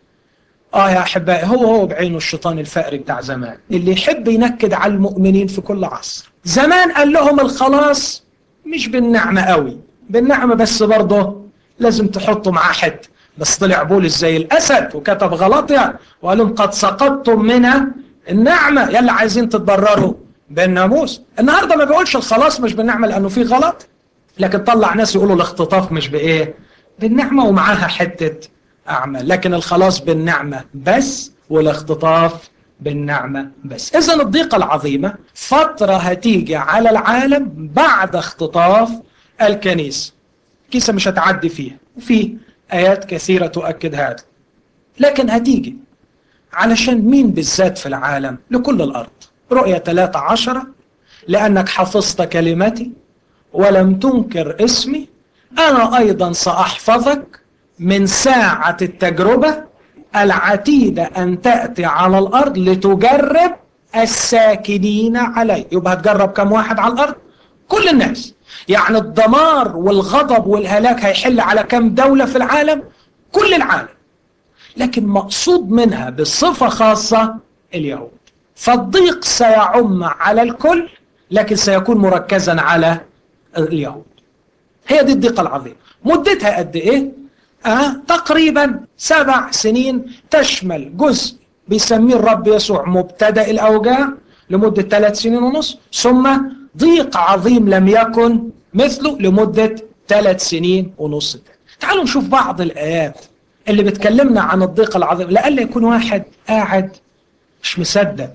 Speaker 1: آه يا أحبائي هو هو بعينه الشيطان الفقري بتاع زمان اللي يحب ينكد على المؤمنين في كل عصر زمان قال لهم الخلاص مش بالنعمة قوي بالنعمة بس برضه لازم تحطوا معاه حد بس طلع بولس زي الأسد وكتب غلطية وقال لهم قد سقطتم من النعمة يلا عايزين تتضرروا بالناموس النهاردة ما بيقولش الخلاص مش بالنعمة لأنه في غلط لكن طلع ناس يقولوا الاختطاف مش بإيه بالنعمة ومعاها حتة أعمال لكن الخلاص بالنعمة بس والاختطاف بالنعمة بس إذا الضيقة العظيمة فترة هتيجي على العالم بعد اختطاف الكنيسة الكنيسة مش هتعدي فيها وفي آيات كثيرة تؤكد هذا لكن هتيجي علشان مين بالذات في العالم لكل الأرض رؤية 13 لأنك حفظت كلمتي ولم تنكر اسمي أنا أيضا سأحفظك من ساعة التجربة العتيدة أن تأتي على الأرض لتجرب الساكنين عليه يبقى هتجرب كم واحد على الأرض كل الناس يعني الدمار والغضب والهلاك هيحل على كم دولة في العالم كل العالم لكن مقصود منها بصفة خاصة اليهود فالضيق سيعم على الكل لكن سيكون مركزا على اليهود هي دي الضيقة العظيمة مدتها قد ايه آه تقريبا سبع سنين تشمل جزء بيسميه الرب يسوع مبتدأ الأوجاع لمدة ثلاث سنين ونص ثم ضيق عظيم لم يكن مثله لمدة ثلاث سنين ونص تعالوا نشوف بعض الآيات اللي بتكلمنا عن الضيق العظيم لألا يكون واحد قاعد مش مصدق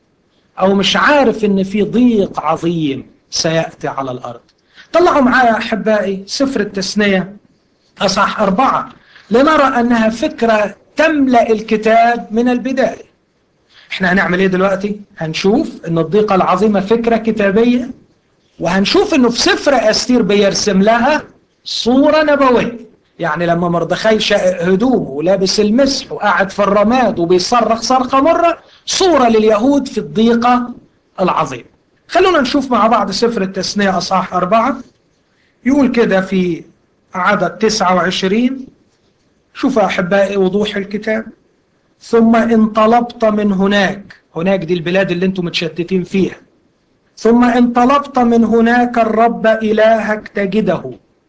Speaker 1: أو مش عارف إن في ضيق عظيم سيأتي على الأرض طلعوا معايا أحبائي سفر التثنية أصح أربعة لنرى أنها فكرة تملأ الكتاب من البداية احنا هنعمل ايه دلوقتي هنشوف ان الضيقة العظيمة فكرة كتابية وهنشوف انه في سفر أستير بيرسم لها صورة نبوية يعني لما مردخاي شقق هدومه ولابس المسح وقاعد في الرماد وبيصرخ صرخة مرة صورة لليهود في الضيقة العظيمة خلونا نشوف مع بعض سفر التثنية أصحاح أربعة يقول كده في عدد 29 شوفوا أحبائي وضوح الكتاب ثم انطلبت من هناك هناك دي البلاد اللي انتم متشتتين فيها ثم انطلبت من هناك الرب إلهك تجده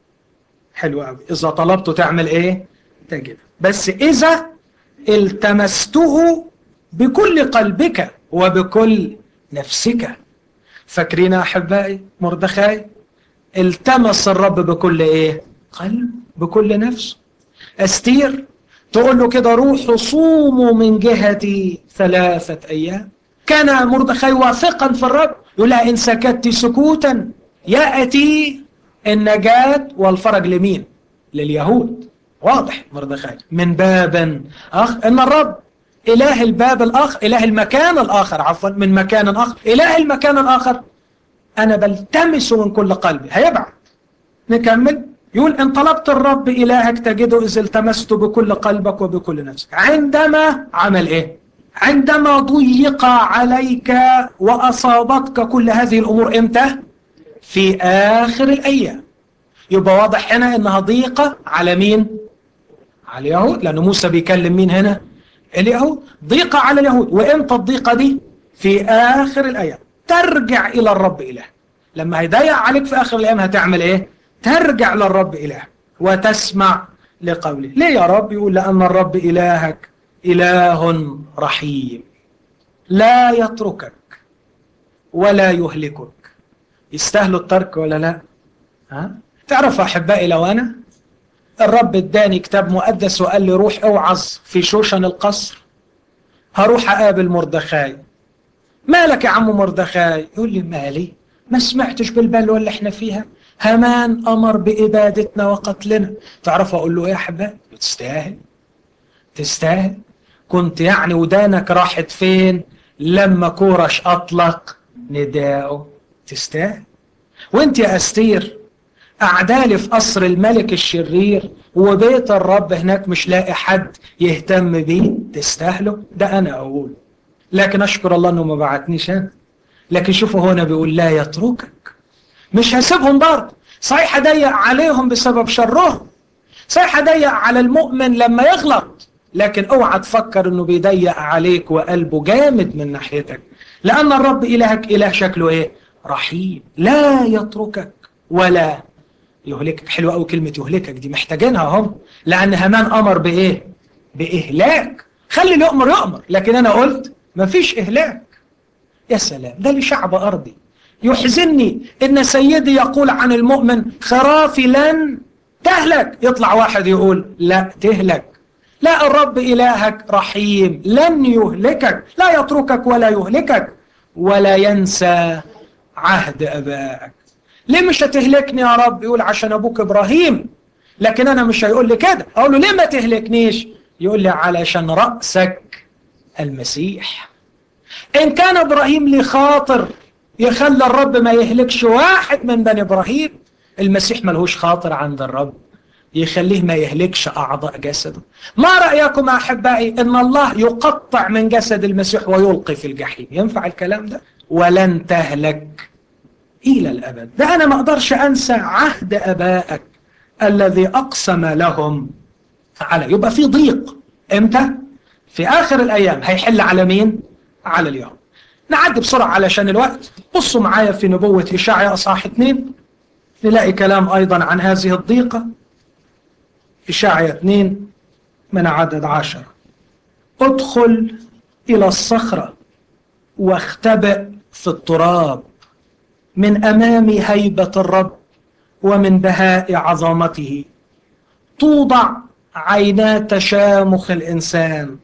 Speaker 1: حلو قوي إذا طلبته تعمل إيه تجده بس إذا التمسته بكل قلبك وبكل نفسك فاكرين أحبائي مردخاي التمس الرب بكل إيه قلب بكل نفس أستير تقول له كده روحوا صوموا من جهتي ثلاثة أيام كان مردخاي واثقا في الرب يقول لها إن سكت سكوتا يأتي النجاة والفرج لمين لليهود واضح مردخاي من باب أخ إن الرب إله الباب الآخر إله المكان الآخر عفوا من مكان آخر إله المكان الآخر أنا بلتمس من كل قلبي هيبعت نكمل يقول إن طلبت الرب إلهك تجده إذ التمست بكل قلبك وبكل نفسك عندما عمل إيه عندما ضيق عليك وأصابتك كل هذه الأمور إمتى في آخر الأيام يبقى واضح هنا إنها ضيقة على مين على اليهود لأن موسى بيكلم مين هنا اليهود ضيقة على اليهود وإمتى الضيقة دي في آخر الأيام ترجع إلى الرب إله لما هيضيق عليك في آخر الأيام هتعمل إيه ترجع للرب إله وتسمع لقوله ليه يا رب يقول لأن الرب إلهك إله رحيم لا يتركك ولا يهلكك يستاهلوا الترك ولا لا ها؟ تعرف أحبائي لو أنا الرب اداني كتاب مقدس وقال لي روح اوعظ في شوشن القصر هروح اقابل مردخاي مالك يا عم مردخاي يقول لي مالي ما سمعتش بالبلوى اللي احنا فيها همان امر بابادتنا وقتلنا تعرف اقول له ايه يا حبايبي تستاهل تستاهل كنت يعني ودانك راحت فين لما كورش اطلق نداءه تستاهل وانت يا استير أعدالي في قصر الملك الشرير وبيت الرب هناك مش لاقي حد يهتم بيه تستاهله ده أنا أقول لكن أشكر الله أنه ما بعتنيش أنا لكن شوفوا هنا بيقول لا يتركك مش هسيبهم برضه صحيح أضيق عليهم بسبب شرهم صحيح أضيق على المؤمن لما يغلط لكن اوعى تفكر انه بيضيق عليك وقلبه جامد من ناحيتك لان الرب الهك اله شكله ايه رحيم لا يتركك ولا يهلكك حلوة قوي كلمة يهلكك دي محتاجينها هم لأن همان أمر بإيه؟ بإهلاك خلي اللي يؤمر يؤمر لكن أنا قلت مفيش إهلاك يا سلام ده لشعب أرضي يحزنني إن سيدي يقول عن المؤمن خرافي لن تهلك يطلع واحد يقول لا تهلك لا الرب إلهك رحيم لن يهلكك لا يتركك ولا يهلكك ولا ينسى عهد أبائك ليه مش هتهلكني يا رب يقول عشان أبوك إبراهيم لكن أنا مش هيقول لي كده أقول له ليه ما تهلكنيش يقول لي علشان رأسك المسيح إن كان إبراهيم لي خاطر يخلى الرب ما يهلكش واحد من بني إبراهيم المسيح ملهوش خاطر عند الرب يخليه ما يهلكش أعضاء جسده ما رأيكم أحبائي أن الله يقطع من جسد المسيح ويلقي في الجحيم ينفع الكلام ده ولن تهلك إلى الأبد ده أنا ما أقدرش أنسى عهد أبائك الذي أقسم لهم على يبقى في ضيق إمتى؟ في آخر الأيام هيحل على مين؟ على اليوم نعدي بسرعة علشان الوقت بصوا معايا في نبوة إشاعية أصحاح 2 نلاقي كلام أيضا عن هذه الضيقة إشاعية 2 من عدد عشر ادخل إلى الصخرة واختبئ في التراب من أمام هيبة الرب ومن بهاء عظمته توضع عينا تشامخ الإنسان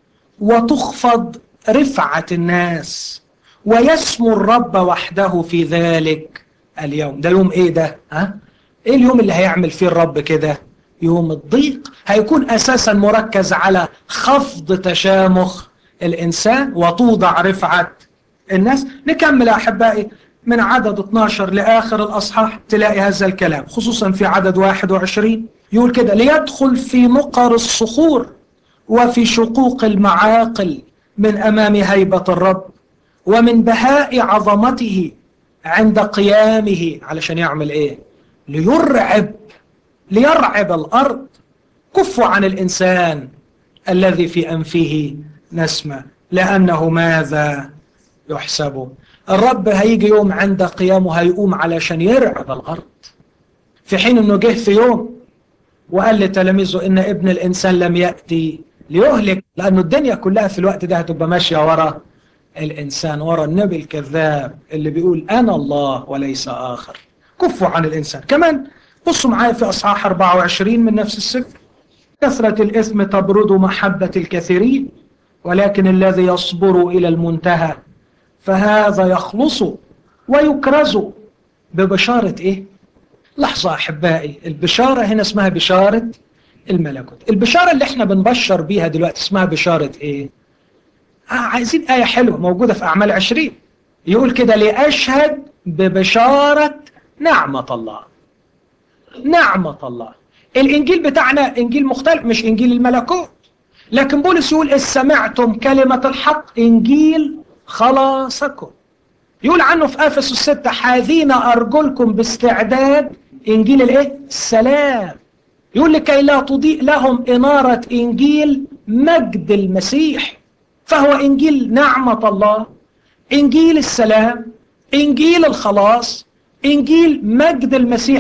Speaker 1: وتخفض رفعة الناس ويسمو الرب وحده في ذلك اليوم ده يوم ايه ده ها ايه اليوم اللي هيعمل فيه الرب كده يوم الضيق هيكون اساسا مركز على خفض تشامخ الانسان وتوضع رفعة الناس نكمل يا احبائي من عدد 12 لاخر الاصحاح تلاقي هذا الكلام خصوصا في عدد 21 يقول كده ليدخل في مقر الصخور وفي شقوق المعاقل من امام هيبة الرب ومن بهاء عظمته عند قيامه علشان يعمل ايه ليرعب ليرعب الارض كفوا عن الانسان الذي في انفه نسمة لانه ماذا يحسبه الرب هيجي يوم عند قيامه هيقوم علشان يرعب الارض في حين انه جه في يوم وقال لتلاميذه ان ابن الانسان لم ياتي ليهلك لانه الدنيا كلها في الوقت ده هتبقى ماشيه ورا الانسان ورا النبي الكذاب اللي بيقول انا الله وليس اخر كفوا عن الانسان كمان بصوا معايا في اصحاح 24 من نفس السفر كثرة الاثم تبرد محبة الكثيرين ولكن الذي يصبر الى المنتهى فهذا يخلص ويكرز ببشارة ايه لحظة احبائي البشارة هنا اسمها بشارة الملكوت البشارة اللي احنا بنبشر بيها دلوقتي اسمها بشارة ايه آه عايزين آية حلوة موجودة في أعمال عشرين يقول كده لأشهد ببشارة نعمة الله نعمة الله الإنجيل بتاعنا إنجيل مختلف مش إنجيل الملكوت لكن بولس يقول إذ سمعتم كلمة الحق إنجيل خلاصكم يقول عنه في أفسس الستة حاذين أرجلكم باستعداد إنجيل الإيه؟ السلام يقول لكي لا تضيء لهم إنارة إنجيل مجد المسيح فهو إنجيل نعمة الله إنجيل السلام إنجيل الخلاص إنجيل مجد المسيح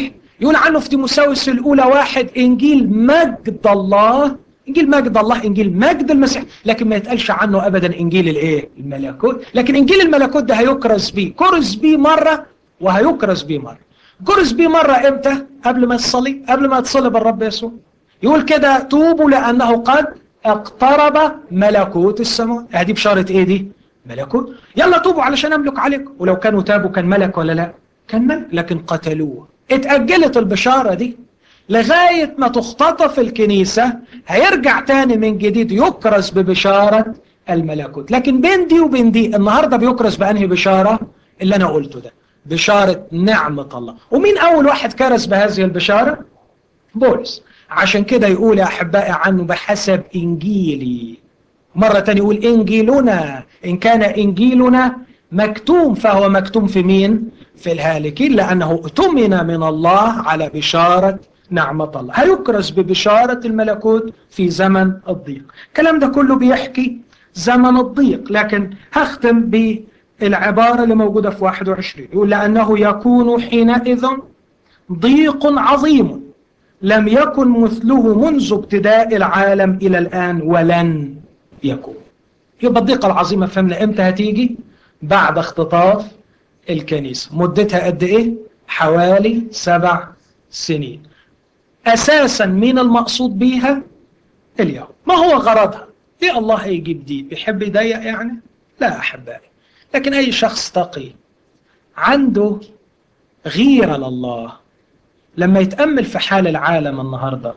Speaker 1: يقول عنه في تيموساوس الأولى واحد إنجيل مجد الله إنجيل مجد الله إنجيل مجد المسيح لكن ما يتقالش عنه أبدا إنجيل الإيه الملكوت لكن إنجيل الملكوت ده هيكرز بيه كرز بيه مرة وهيكرز بيه مرة كرز بيه مرة إمتى قبل ما يصلي قبل ما يتصلب الرب يسوع يقول كده توبوا لأنه قد اقترب ملكوت السماء هذه بشارة إيه دي ملكوت يلا توبوا علشان أملك عليكم ولو كانوا تابوا كان ملك ولا لا كان ملك لكن قتلوه اتأجلت البشارة دي لغاية ما تختطف الكنيسة هيرجع تاني من جديد يكرز ببشارة الملكوت لكن بين دي وبين دي النهاردة بيكرز بأنهي بشارة اللي أنا قلته ده بشارة نعمة الله ومين أول واحد كرز بهذه البشارة بولس عشان كده يقول يا أحبائي عنه بحسب إنجيلي مرة تانية يقول إنجيلنا إن كان إنجيلنا مكتوم فهو مكتوم في مين؟ في الهالكين لأنه اؤتمن من الله على بشارة نعمة الله هيكرز ببشارة الملكوت في زمن الضيق الكلام ده كله بيحكي زمن الضيق لكن هختم بالعبارة اللي موجودة في 21 يقول لأنه يكون حينئذ ضيق عظيم لم يكن مثله منذ ابتداء العالم إلى الآن ولن يكون يبقى الضيقة العظيمة فهمنا إمتى هتيجي بعد اختطاف الكنيسة مدتها قد إيه حوالي سبع سنين أساسا مين المقصود بيها اليهود ما هو غرضها ليه الله هيجيب دي بيحب يضيق يعني لا أحبائي لكن أي شخص تقي عنده غيرة لله لما يتأمل في حال العالم النهاردة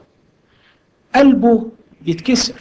Speaker 1: قلبه يتكسر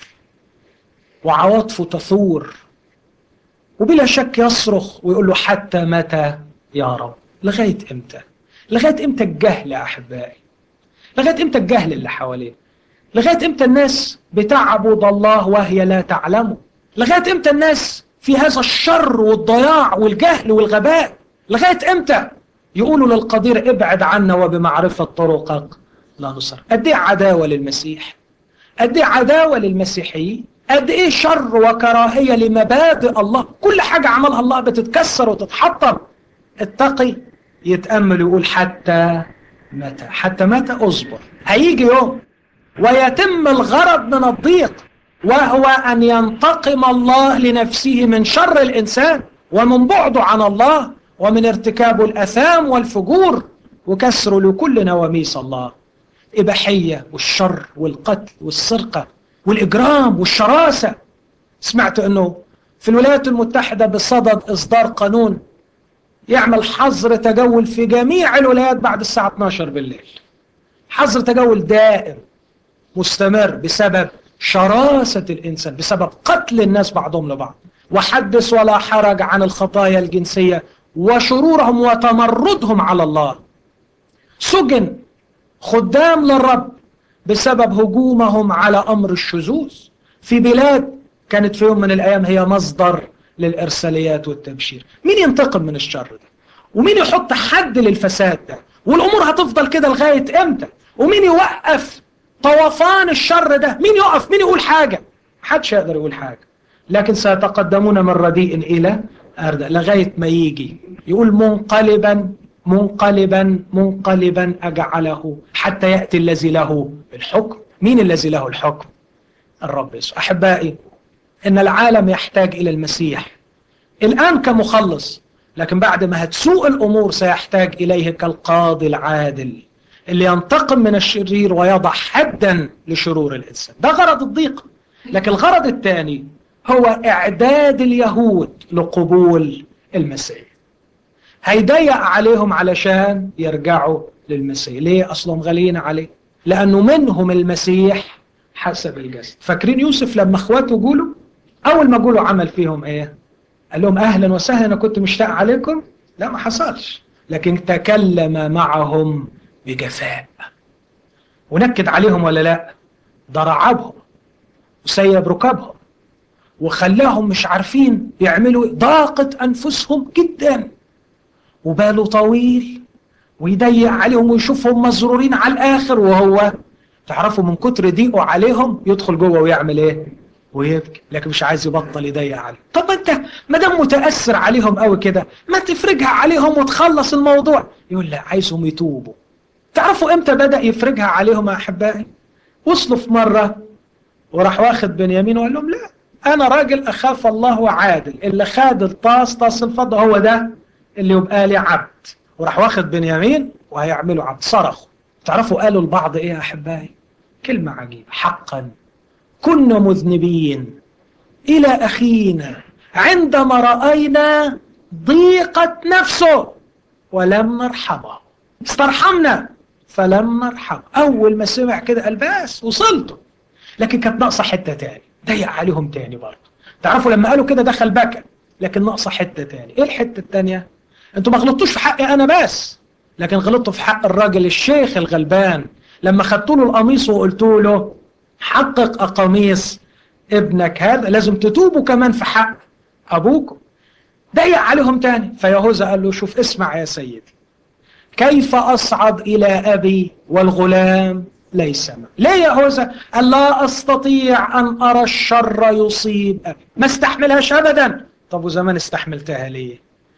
Speaker 1: وعواطفه تثور وبلا شك يصرخ ويقول له حتى متى يا رب لغاية امتى لغاية امتى الجهل يا أحبائي لغاية امتى الجهل اللي حواليه لغاية امتى الناس بتعبد الله وهي لا تعلمه لغاية امتى الناس في هذا الشر والضياع والجهل والغباء لغاية امتى يقولوا للقدير ابعد عنا وبمعرفة طرقك لا نصر قد ايه عداوة للمسيح قد ايه عداوة للمسيحيين قد ايه شر وكراهية لمبادئ الله كل حاجة عملها الله بتتكسر وتتحطم التقي يتأمل ويقول حتى متى حتى متى اصبر هيجي يوم ويتم الغرض من الضيق وهو أن ينتقم الله لنفسه من شر الإنسان ومن بعده عن الله ومن ارتكاب الأثام والفجور وكسر لكل نواميس الله إباحية والشر والقتل والسرقة والإجرام والشراسة سمعت أنه في الولايات المتحدة بصدد إصدار قانون يعمل حظر تجول في جميع الولايات بعد الساعة 12 بالليل حظر تجول دائم مستمر بسبب شراسة الإنسان بسبب قتل الناس بعضهم لبعض وحدث ولا حرج عن الخطايا الجنسية وشرورهم وتمردهم على الله سجن خدام للرب بسبب هجومهم على أمر الشذوذ في بلاد كانت في يوم من الأيام هي مصدر للإرساليات والتبشير مين ينتقم من الشر ده ومين يحط حد للفساد ده والأمور هتفضل كده لغاية إمتى ومين يوقف طوفان الشر ده مين يقف مين يقول حاجة محدش يقدر يقول حاجة لكن سيتقدمون من رديء إلى أردى لغاية ما يجي يقول منقلبا منقلبا منقلبا أجعله حتى يأتي الذي له الحكم مين الذي له الحكم الرب يسوع أحبائي إن العالم يحتاج إلى المسيح الآن كمخلص لكن بعد ما هتسوء الأمور سيحتاج إليه كالقاضي العادل اللي ينتقم من الشرير ويضع حدا لشرور الإنسان ده غرض الضيق لكن الغرض الثاني هو إعداد اليهود لقبول المسيح هيضيق عليهم علشان يرجعوا للمسيح ليه أصلهم غاليين عليه لأنه منهم المسيح حسب الجسد فاكرين يوسف لما اخواته جولوا أول ما جولوا عمل فيهم إيه قال لهم أهلا وسهلا أنا كنت مشتاق عليكم لا ما حصلش لكن تكلم معهم بجفاء ونكد عليهم ولا لا ده رعبهم وسيب ركابهم وخلاهم مش عارفين يعملوا ضاقت أنفسهم جدا وباله طويل ويضيق عليهم ويشوفهم مزرورين على الآخر وهو تعرفوا من كتر ضيقه عليهم يدخل جوه ويعمل ايه ويبكي لكن مش عايز يبطل يضيق عليه طب انت ما دام متاثر عليهم قوي كده ما تفرجها عليهم وتخلص الموضوع يقول لا عايزهم يتوبوا تعرفوا امتى بدأ يفرجها عليهم يا أحبائي وصلوا في مرة وراح واخد بنيامين وقال لهم لا أنا راجل أخاف الله وعادل اللي خاد الطاس طاس الفضة هو ده اللي يبقى لي عبد وراح واخد بنيامين وهيعملوا عبد صرخوا تعرفوا قالوا البعض ايه يا أحبائي كلمة عجيبة حقا كنا مذنبين إلى أخينا عندما رأينا ضيقة نفسه ولم نرحمه استرحمنا فلم نرحمه أول ما سمع كده قال بس وصلته لكن كانت ناقصة حتة تاني ضيق عليهم تاني برضه تعرفوا لما قالوا كده دخل بكى لكن ناقصة حتة تاني ايه الحتة التانية انتوا ما غلطتوش في حقي انا بس لكن غلطتوا في حق الراجل الشيخ الغلبان لما خدتوا له القميص وقلتوا له حقق قميص ابنك هذا لازم تتوبوا كمان في حق ابوكم ضيق عليهم تاني فيهوذا قال له شوف اسمع يا سيدي كيف أصعد إلى أبي والغلام ليس ما ليه يا هوذا قال لا أستطيع أن أرى الشر يصيب أبي ما استحملهاش أبدا طب وزمان استحملتها ليه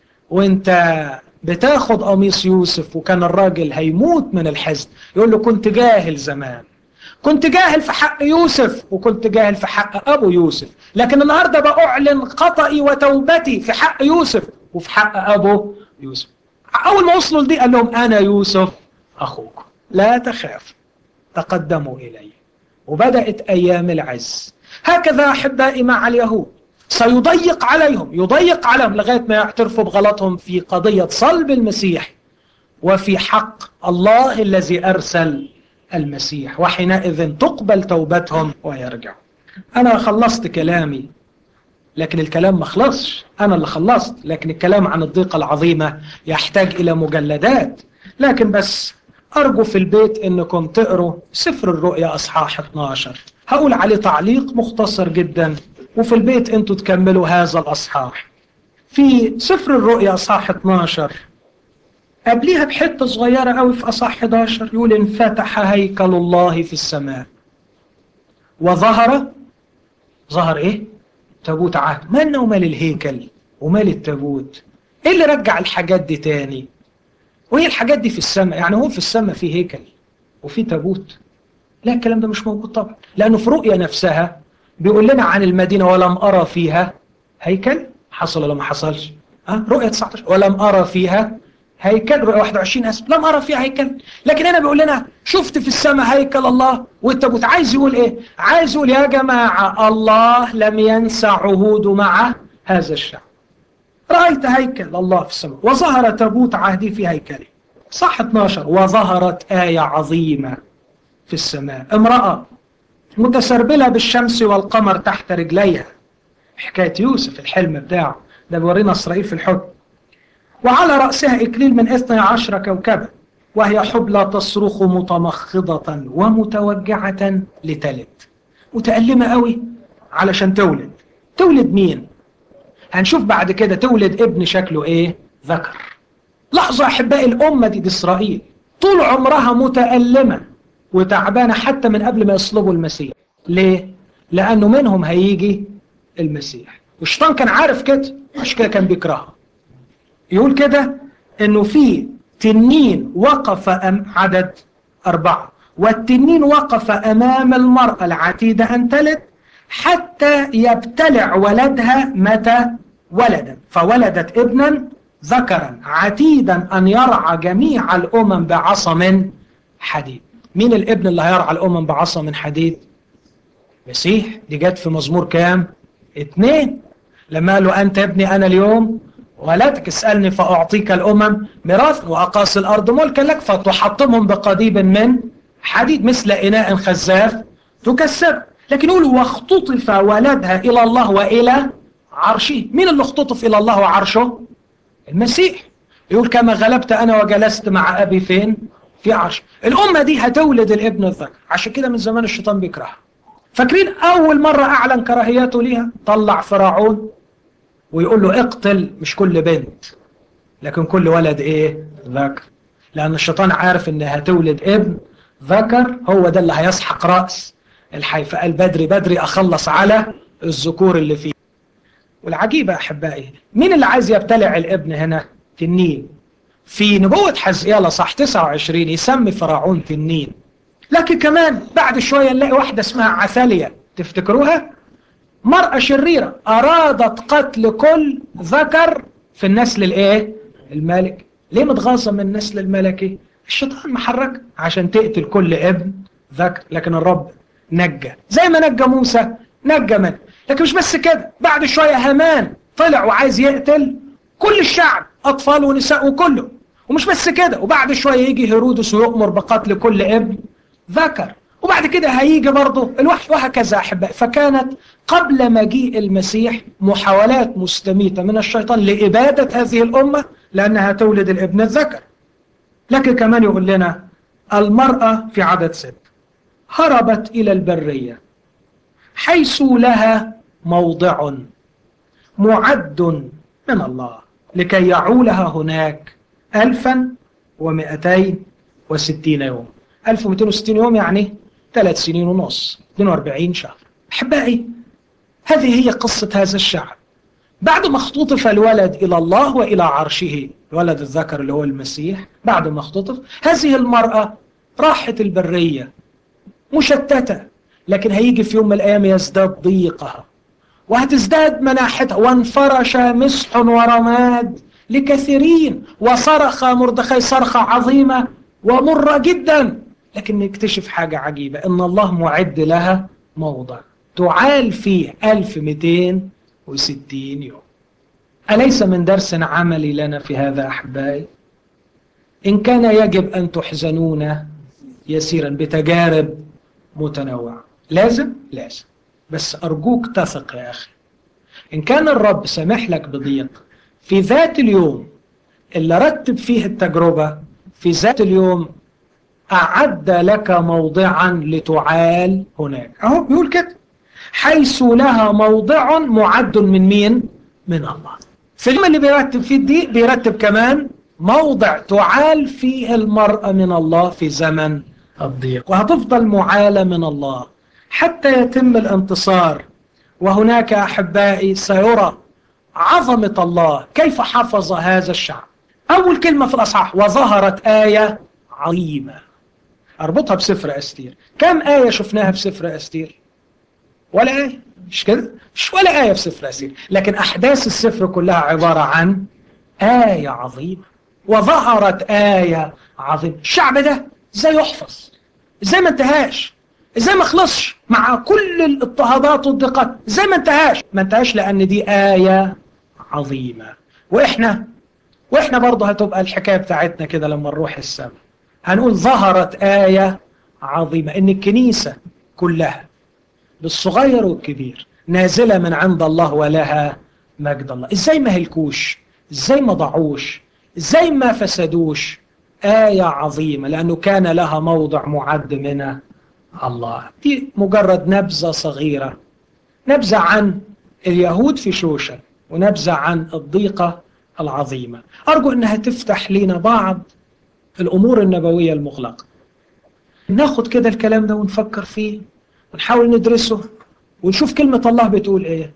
Speaker 1: وانت بتاخد قميص يوسف وكان الراجل هيموت من الحزن يقول له كنت جاهل زمان كنت جاهل في حق يوسف وكنت جاهل في حق أبو يوسف لكن النهاردة بأعلن خطئي وتوبتي في حق يوسف وفي حق أبو يوسف أول ما وصلوا لدي قال لهم أنا يوسف أخوكم لا تخاف تقدموا إلي وبدأت أيام العز هكذا أحبائي مع اليهود سيضيق عليهم يضيق عليهم لغاية ما يعترفوا بغلطهم في قضية صلب المسيح وفي حق الله الذي أرسل المسيح وحينئذ تقبل توبتهم ويرجعوا أنا خلصت كلامي لكن الكلام ما خلصش أنا اللي خلصت لكن الكلام عن الضيقة العظيمة يحتاج إلى مجلدات لكن بس أرجو في البيت أنكم تقروا سفر الرؤيا أصحاح 12 هقول عليه تعليق مختصر جدا وفي البيت أنتوا تكملوا هذا الأصحاح في سفر الرؤيا أصحاح 12 قبليها بحتة صغيرة قوي في أصحاح 11 يقول انفتح هيكل الله في السماء وظهر ظهر إيه؟ تابوت عهد مالنا ومال الهيكل ومال التابوت ايه اللي رجع الحاجات دي تاني وهي الحاجات دي في السماء يعني هو في السماء في هيكل وفي تابوت لا الكلام ده مش موجود طبعا لانه في رؤيا نفسها بيقول لنا عن المدينة ولم أرى فيها هيكل حصل ولا ما حصلش ها رؤيا 19 ولم أرى فيها هيكل رؤيا 21 اسف لم أرى فيها هيكل لكن هنا بيقول لنا شفت في السماء هيكل الله والتابوت عايز يقول ايه عايز يقول يا جماعة الله لم ينسى عهوده مع هذا الشعب رأيت هيكل الله في السماء وظهر تابوت عهدي في هيكله صح 12 وظهرت آية عظيمة في السماء امرأة متسربلة بالشمس والقمر تحت رجليها حكاية يوسف الحلم بتاعه ده بيورينا إسرائيل في الحكم وعلى رأسها إكليل من اثني عشر كوكبا وهي حبلى تصرخ متمخضة ومتوجعة لتلد متألمة قوي علشان تولد تولد مين هنشوف بعد كده تولد ابن شكله ايه ذكر لحظة أحبائي الأمة دي, دي إسرائيل طول عمرها متألمة وتعبانة حتى من قبل ما يصلبوا المسيح ليه؟ لأنه منهم هيجي المسيح والشيطان كان عارف كده عشان كده كان بيكرهها يقول كده انه في تنين وقف أم عدد أربعة والتنين وقف أمام المرأة العتيدة أن تلد حتى يبتلع ولدها متى ولدا فولدت ابنا ذكرا عتيدا أن يرعى جميع الأمم بعصا من حديد مين الابن اللي هيرعى الأمم بعصا من حديد مسيح دي جت في مزمور كام اتنين لما قالوا أنت ابني أنا اليوم ولدك اسألني فأعطيك الأمم ميراث وأقاصي الأرض ملكا لك فتحطمهم بقضيب من حديد مثل إناء خزاف تكسر لكن يقول واختطف ولدها إلى الله وإلى عرشه مين اللي اختطف إلى الله وعرشه المسيح يقول كما غلبت أنا وجلست مع أبي فين في عرش الأمة دي هتولد الابن الذكر عشان كده من زمان الشيطان بيكرهها فاكرين أول مرة أعلن كراهياته ليها طلع فرعون ويقول له اقتل مش كل بنت لكن كل ولد ايه ذكر لأن الشيطان عارف ان هتولد ابن ذكر هو ده اللي هيسحق رأس الحي فقال بدري بدري أخلص على الذكور اللي فيه والعجيبة أحبائي مين اللي عايز يبتلع الابن هنا تنين في نبوة حزقيال صح 29 يسمي فرعون في النيل لكن كمان بعد شوية نلاقي واحدة اسمها عثالية تفتكروها مرأة شريرة أرادت قتل كل ذكر في النسل الايه الملك ليه متغاظة من النسل الملكي الشيطان محرك عشان تقتل كل ابن ذكر لكن الرب نجى زي ما نجى موسى نجى من لكن مش بس كده بعد شوية هامان طلع وعايز يقتل كل الشعب أطفال ونساء وكله ومش بس كده وبعد شوية يجي هيرودس ويؤمر بقتل كل ابن ذكر وبعد كده هيجي برضه الوحي وهكذا أحبائي فكانت قبل مجيء المسيح محاولات مستميتة من الشيطان لإبادة هذه الأمة لأنها تولد الابن الذكر لكن كمان يقول لنا المرأة في عدد ست هربت إلى البرية حيث لها موضع معد من الله لكي يعولها هناك ألفا ومئتين وستين يوم ألف ومئتين وستين يوم يعني ثلاث سنين ونص 42 شهر أحبائي هذه هي قصة هذا الشعب بعد ما اختطف الولد إلى الله وإلى عرشه الولد الذكر اللي هو المسيح بعد ما اختطف هذه المرأة راحت البرية مشتتة لكن هيجي في يوم من الأيام يزداد ضيقها وهتزداد مناحتها وانفرش مسح ورماد لكثيرين وصرخ مردخي صرخة عظيمة ومرة جدا لكن نكتشف حاجة عجيبة ان الله معد لها موضع تعال فيه 1260 يوم أليس من درس عملي لنا في هذا أحبائي إن كان يجب أن تحزنون يسيرا بتجارب متنوعة لازم لازم بس أرجوك تثق يا أخي إن كان الرب سامح لك بضيق في ذات اليوم اللي رتب فيه التجربة في ذات اليوم أعد لك موضعا لتعال هناك أهو بيقول كده حيث لها موضع معد من مين؟ من الله في اليوم اللي بيرتب فيه الضيق بيرتب كمان موضع تعال فيه المرأة من الله في زمن الضيق وهتفضل معالة من الله حتى يتم الانتصار وهناك أحبائي سيرى عظمة الله كيف حفظ هذا الشعب أول كلمة في الأصحاح وظهرت آية عظيمة أربطها بسفر أستير كم آية شفناها في سفر أستير ولا آية مش كده مش ولا آية في سفر أستير لكن أحداث السفر كلها عبارة عن آية عظيمة وظهرت آية عظيمة الشعب ده ازاي يحفظ ازاي ما انتهاش ازاي ما خلصش مع كل الاضطهادات والضيقات ازاي ما انتهاش ما انتهاش لان دي آية عظيمة واحنا واحنا برضه هتبقى الحكاية بتاعتنا كده لما نروح السماء هنقول ظهرت آية عظيمة ان الكنيسة كلها بالصغير والكبير نازلة من عند الله ولها مجد الله ازاي ما هلكوش ازاي ما ضعوش ازاي ما فسدوش آية عظيمة لأنه كان لها موضع معد من الله دي مجرد نبذة صغيرة نبذة عن اليهود في شوشن ونبذة عن الضيقة العظيمة أرجو أنها تفتح لنا بعض الأمور النبوية المغلقة ناخد كده الكلام ده ونفكر فيه ونحاول ندرسه ونشوف كلمة الله بتقول إيه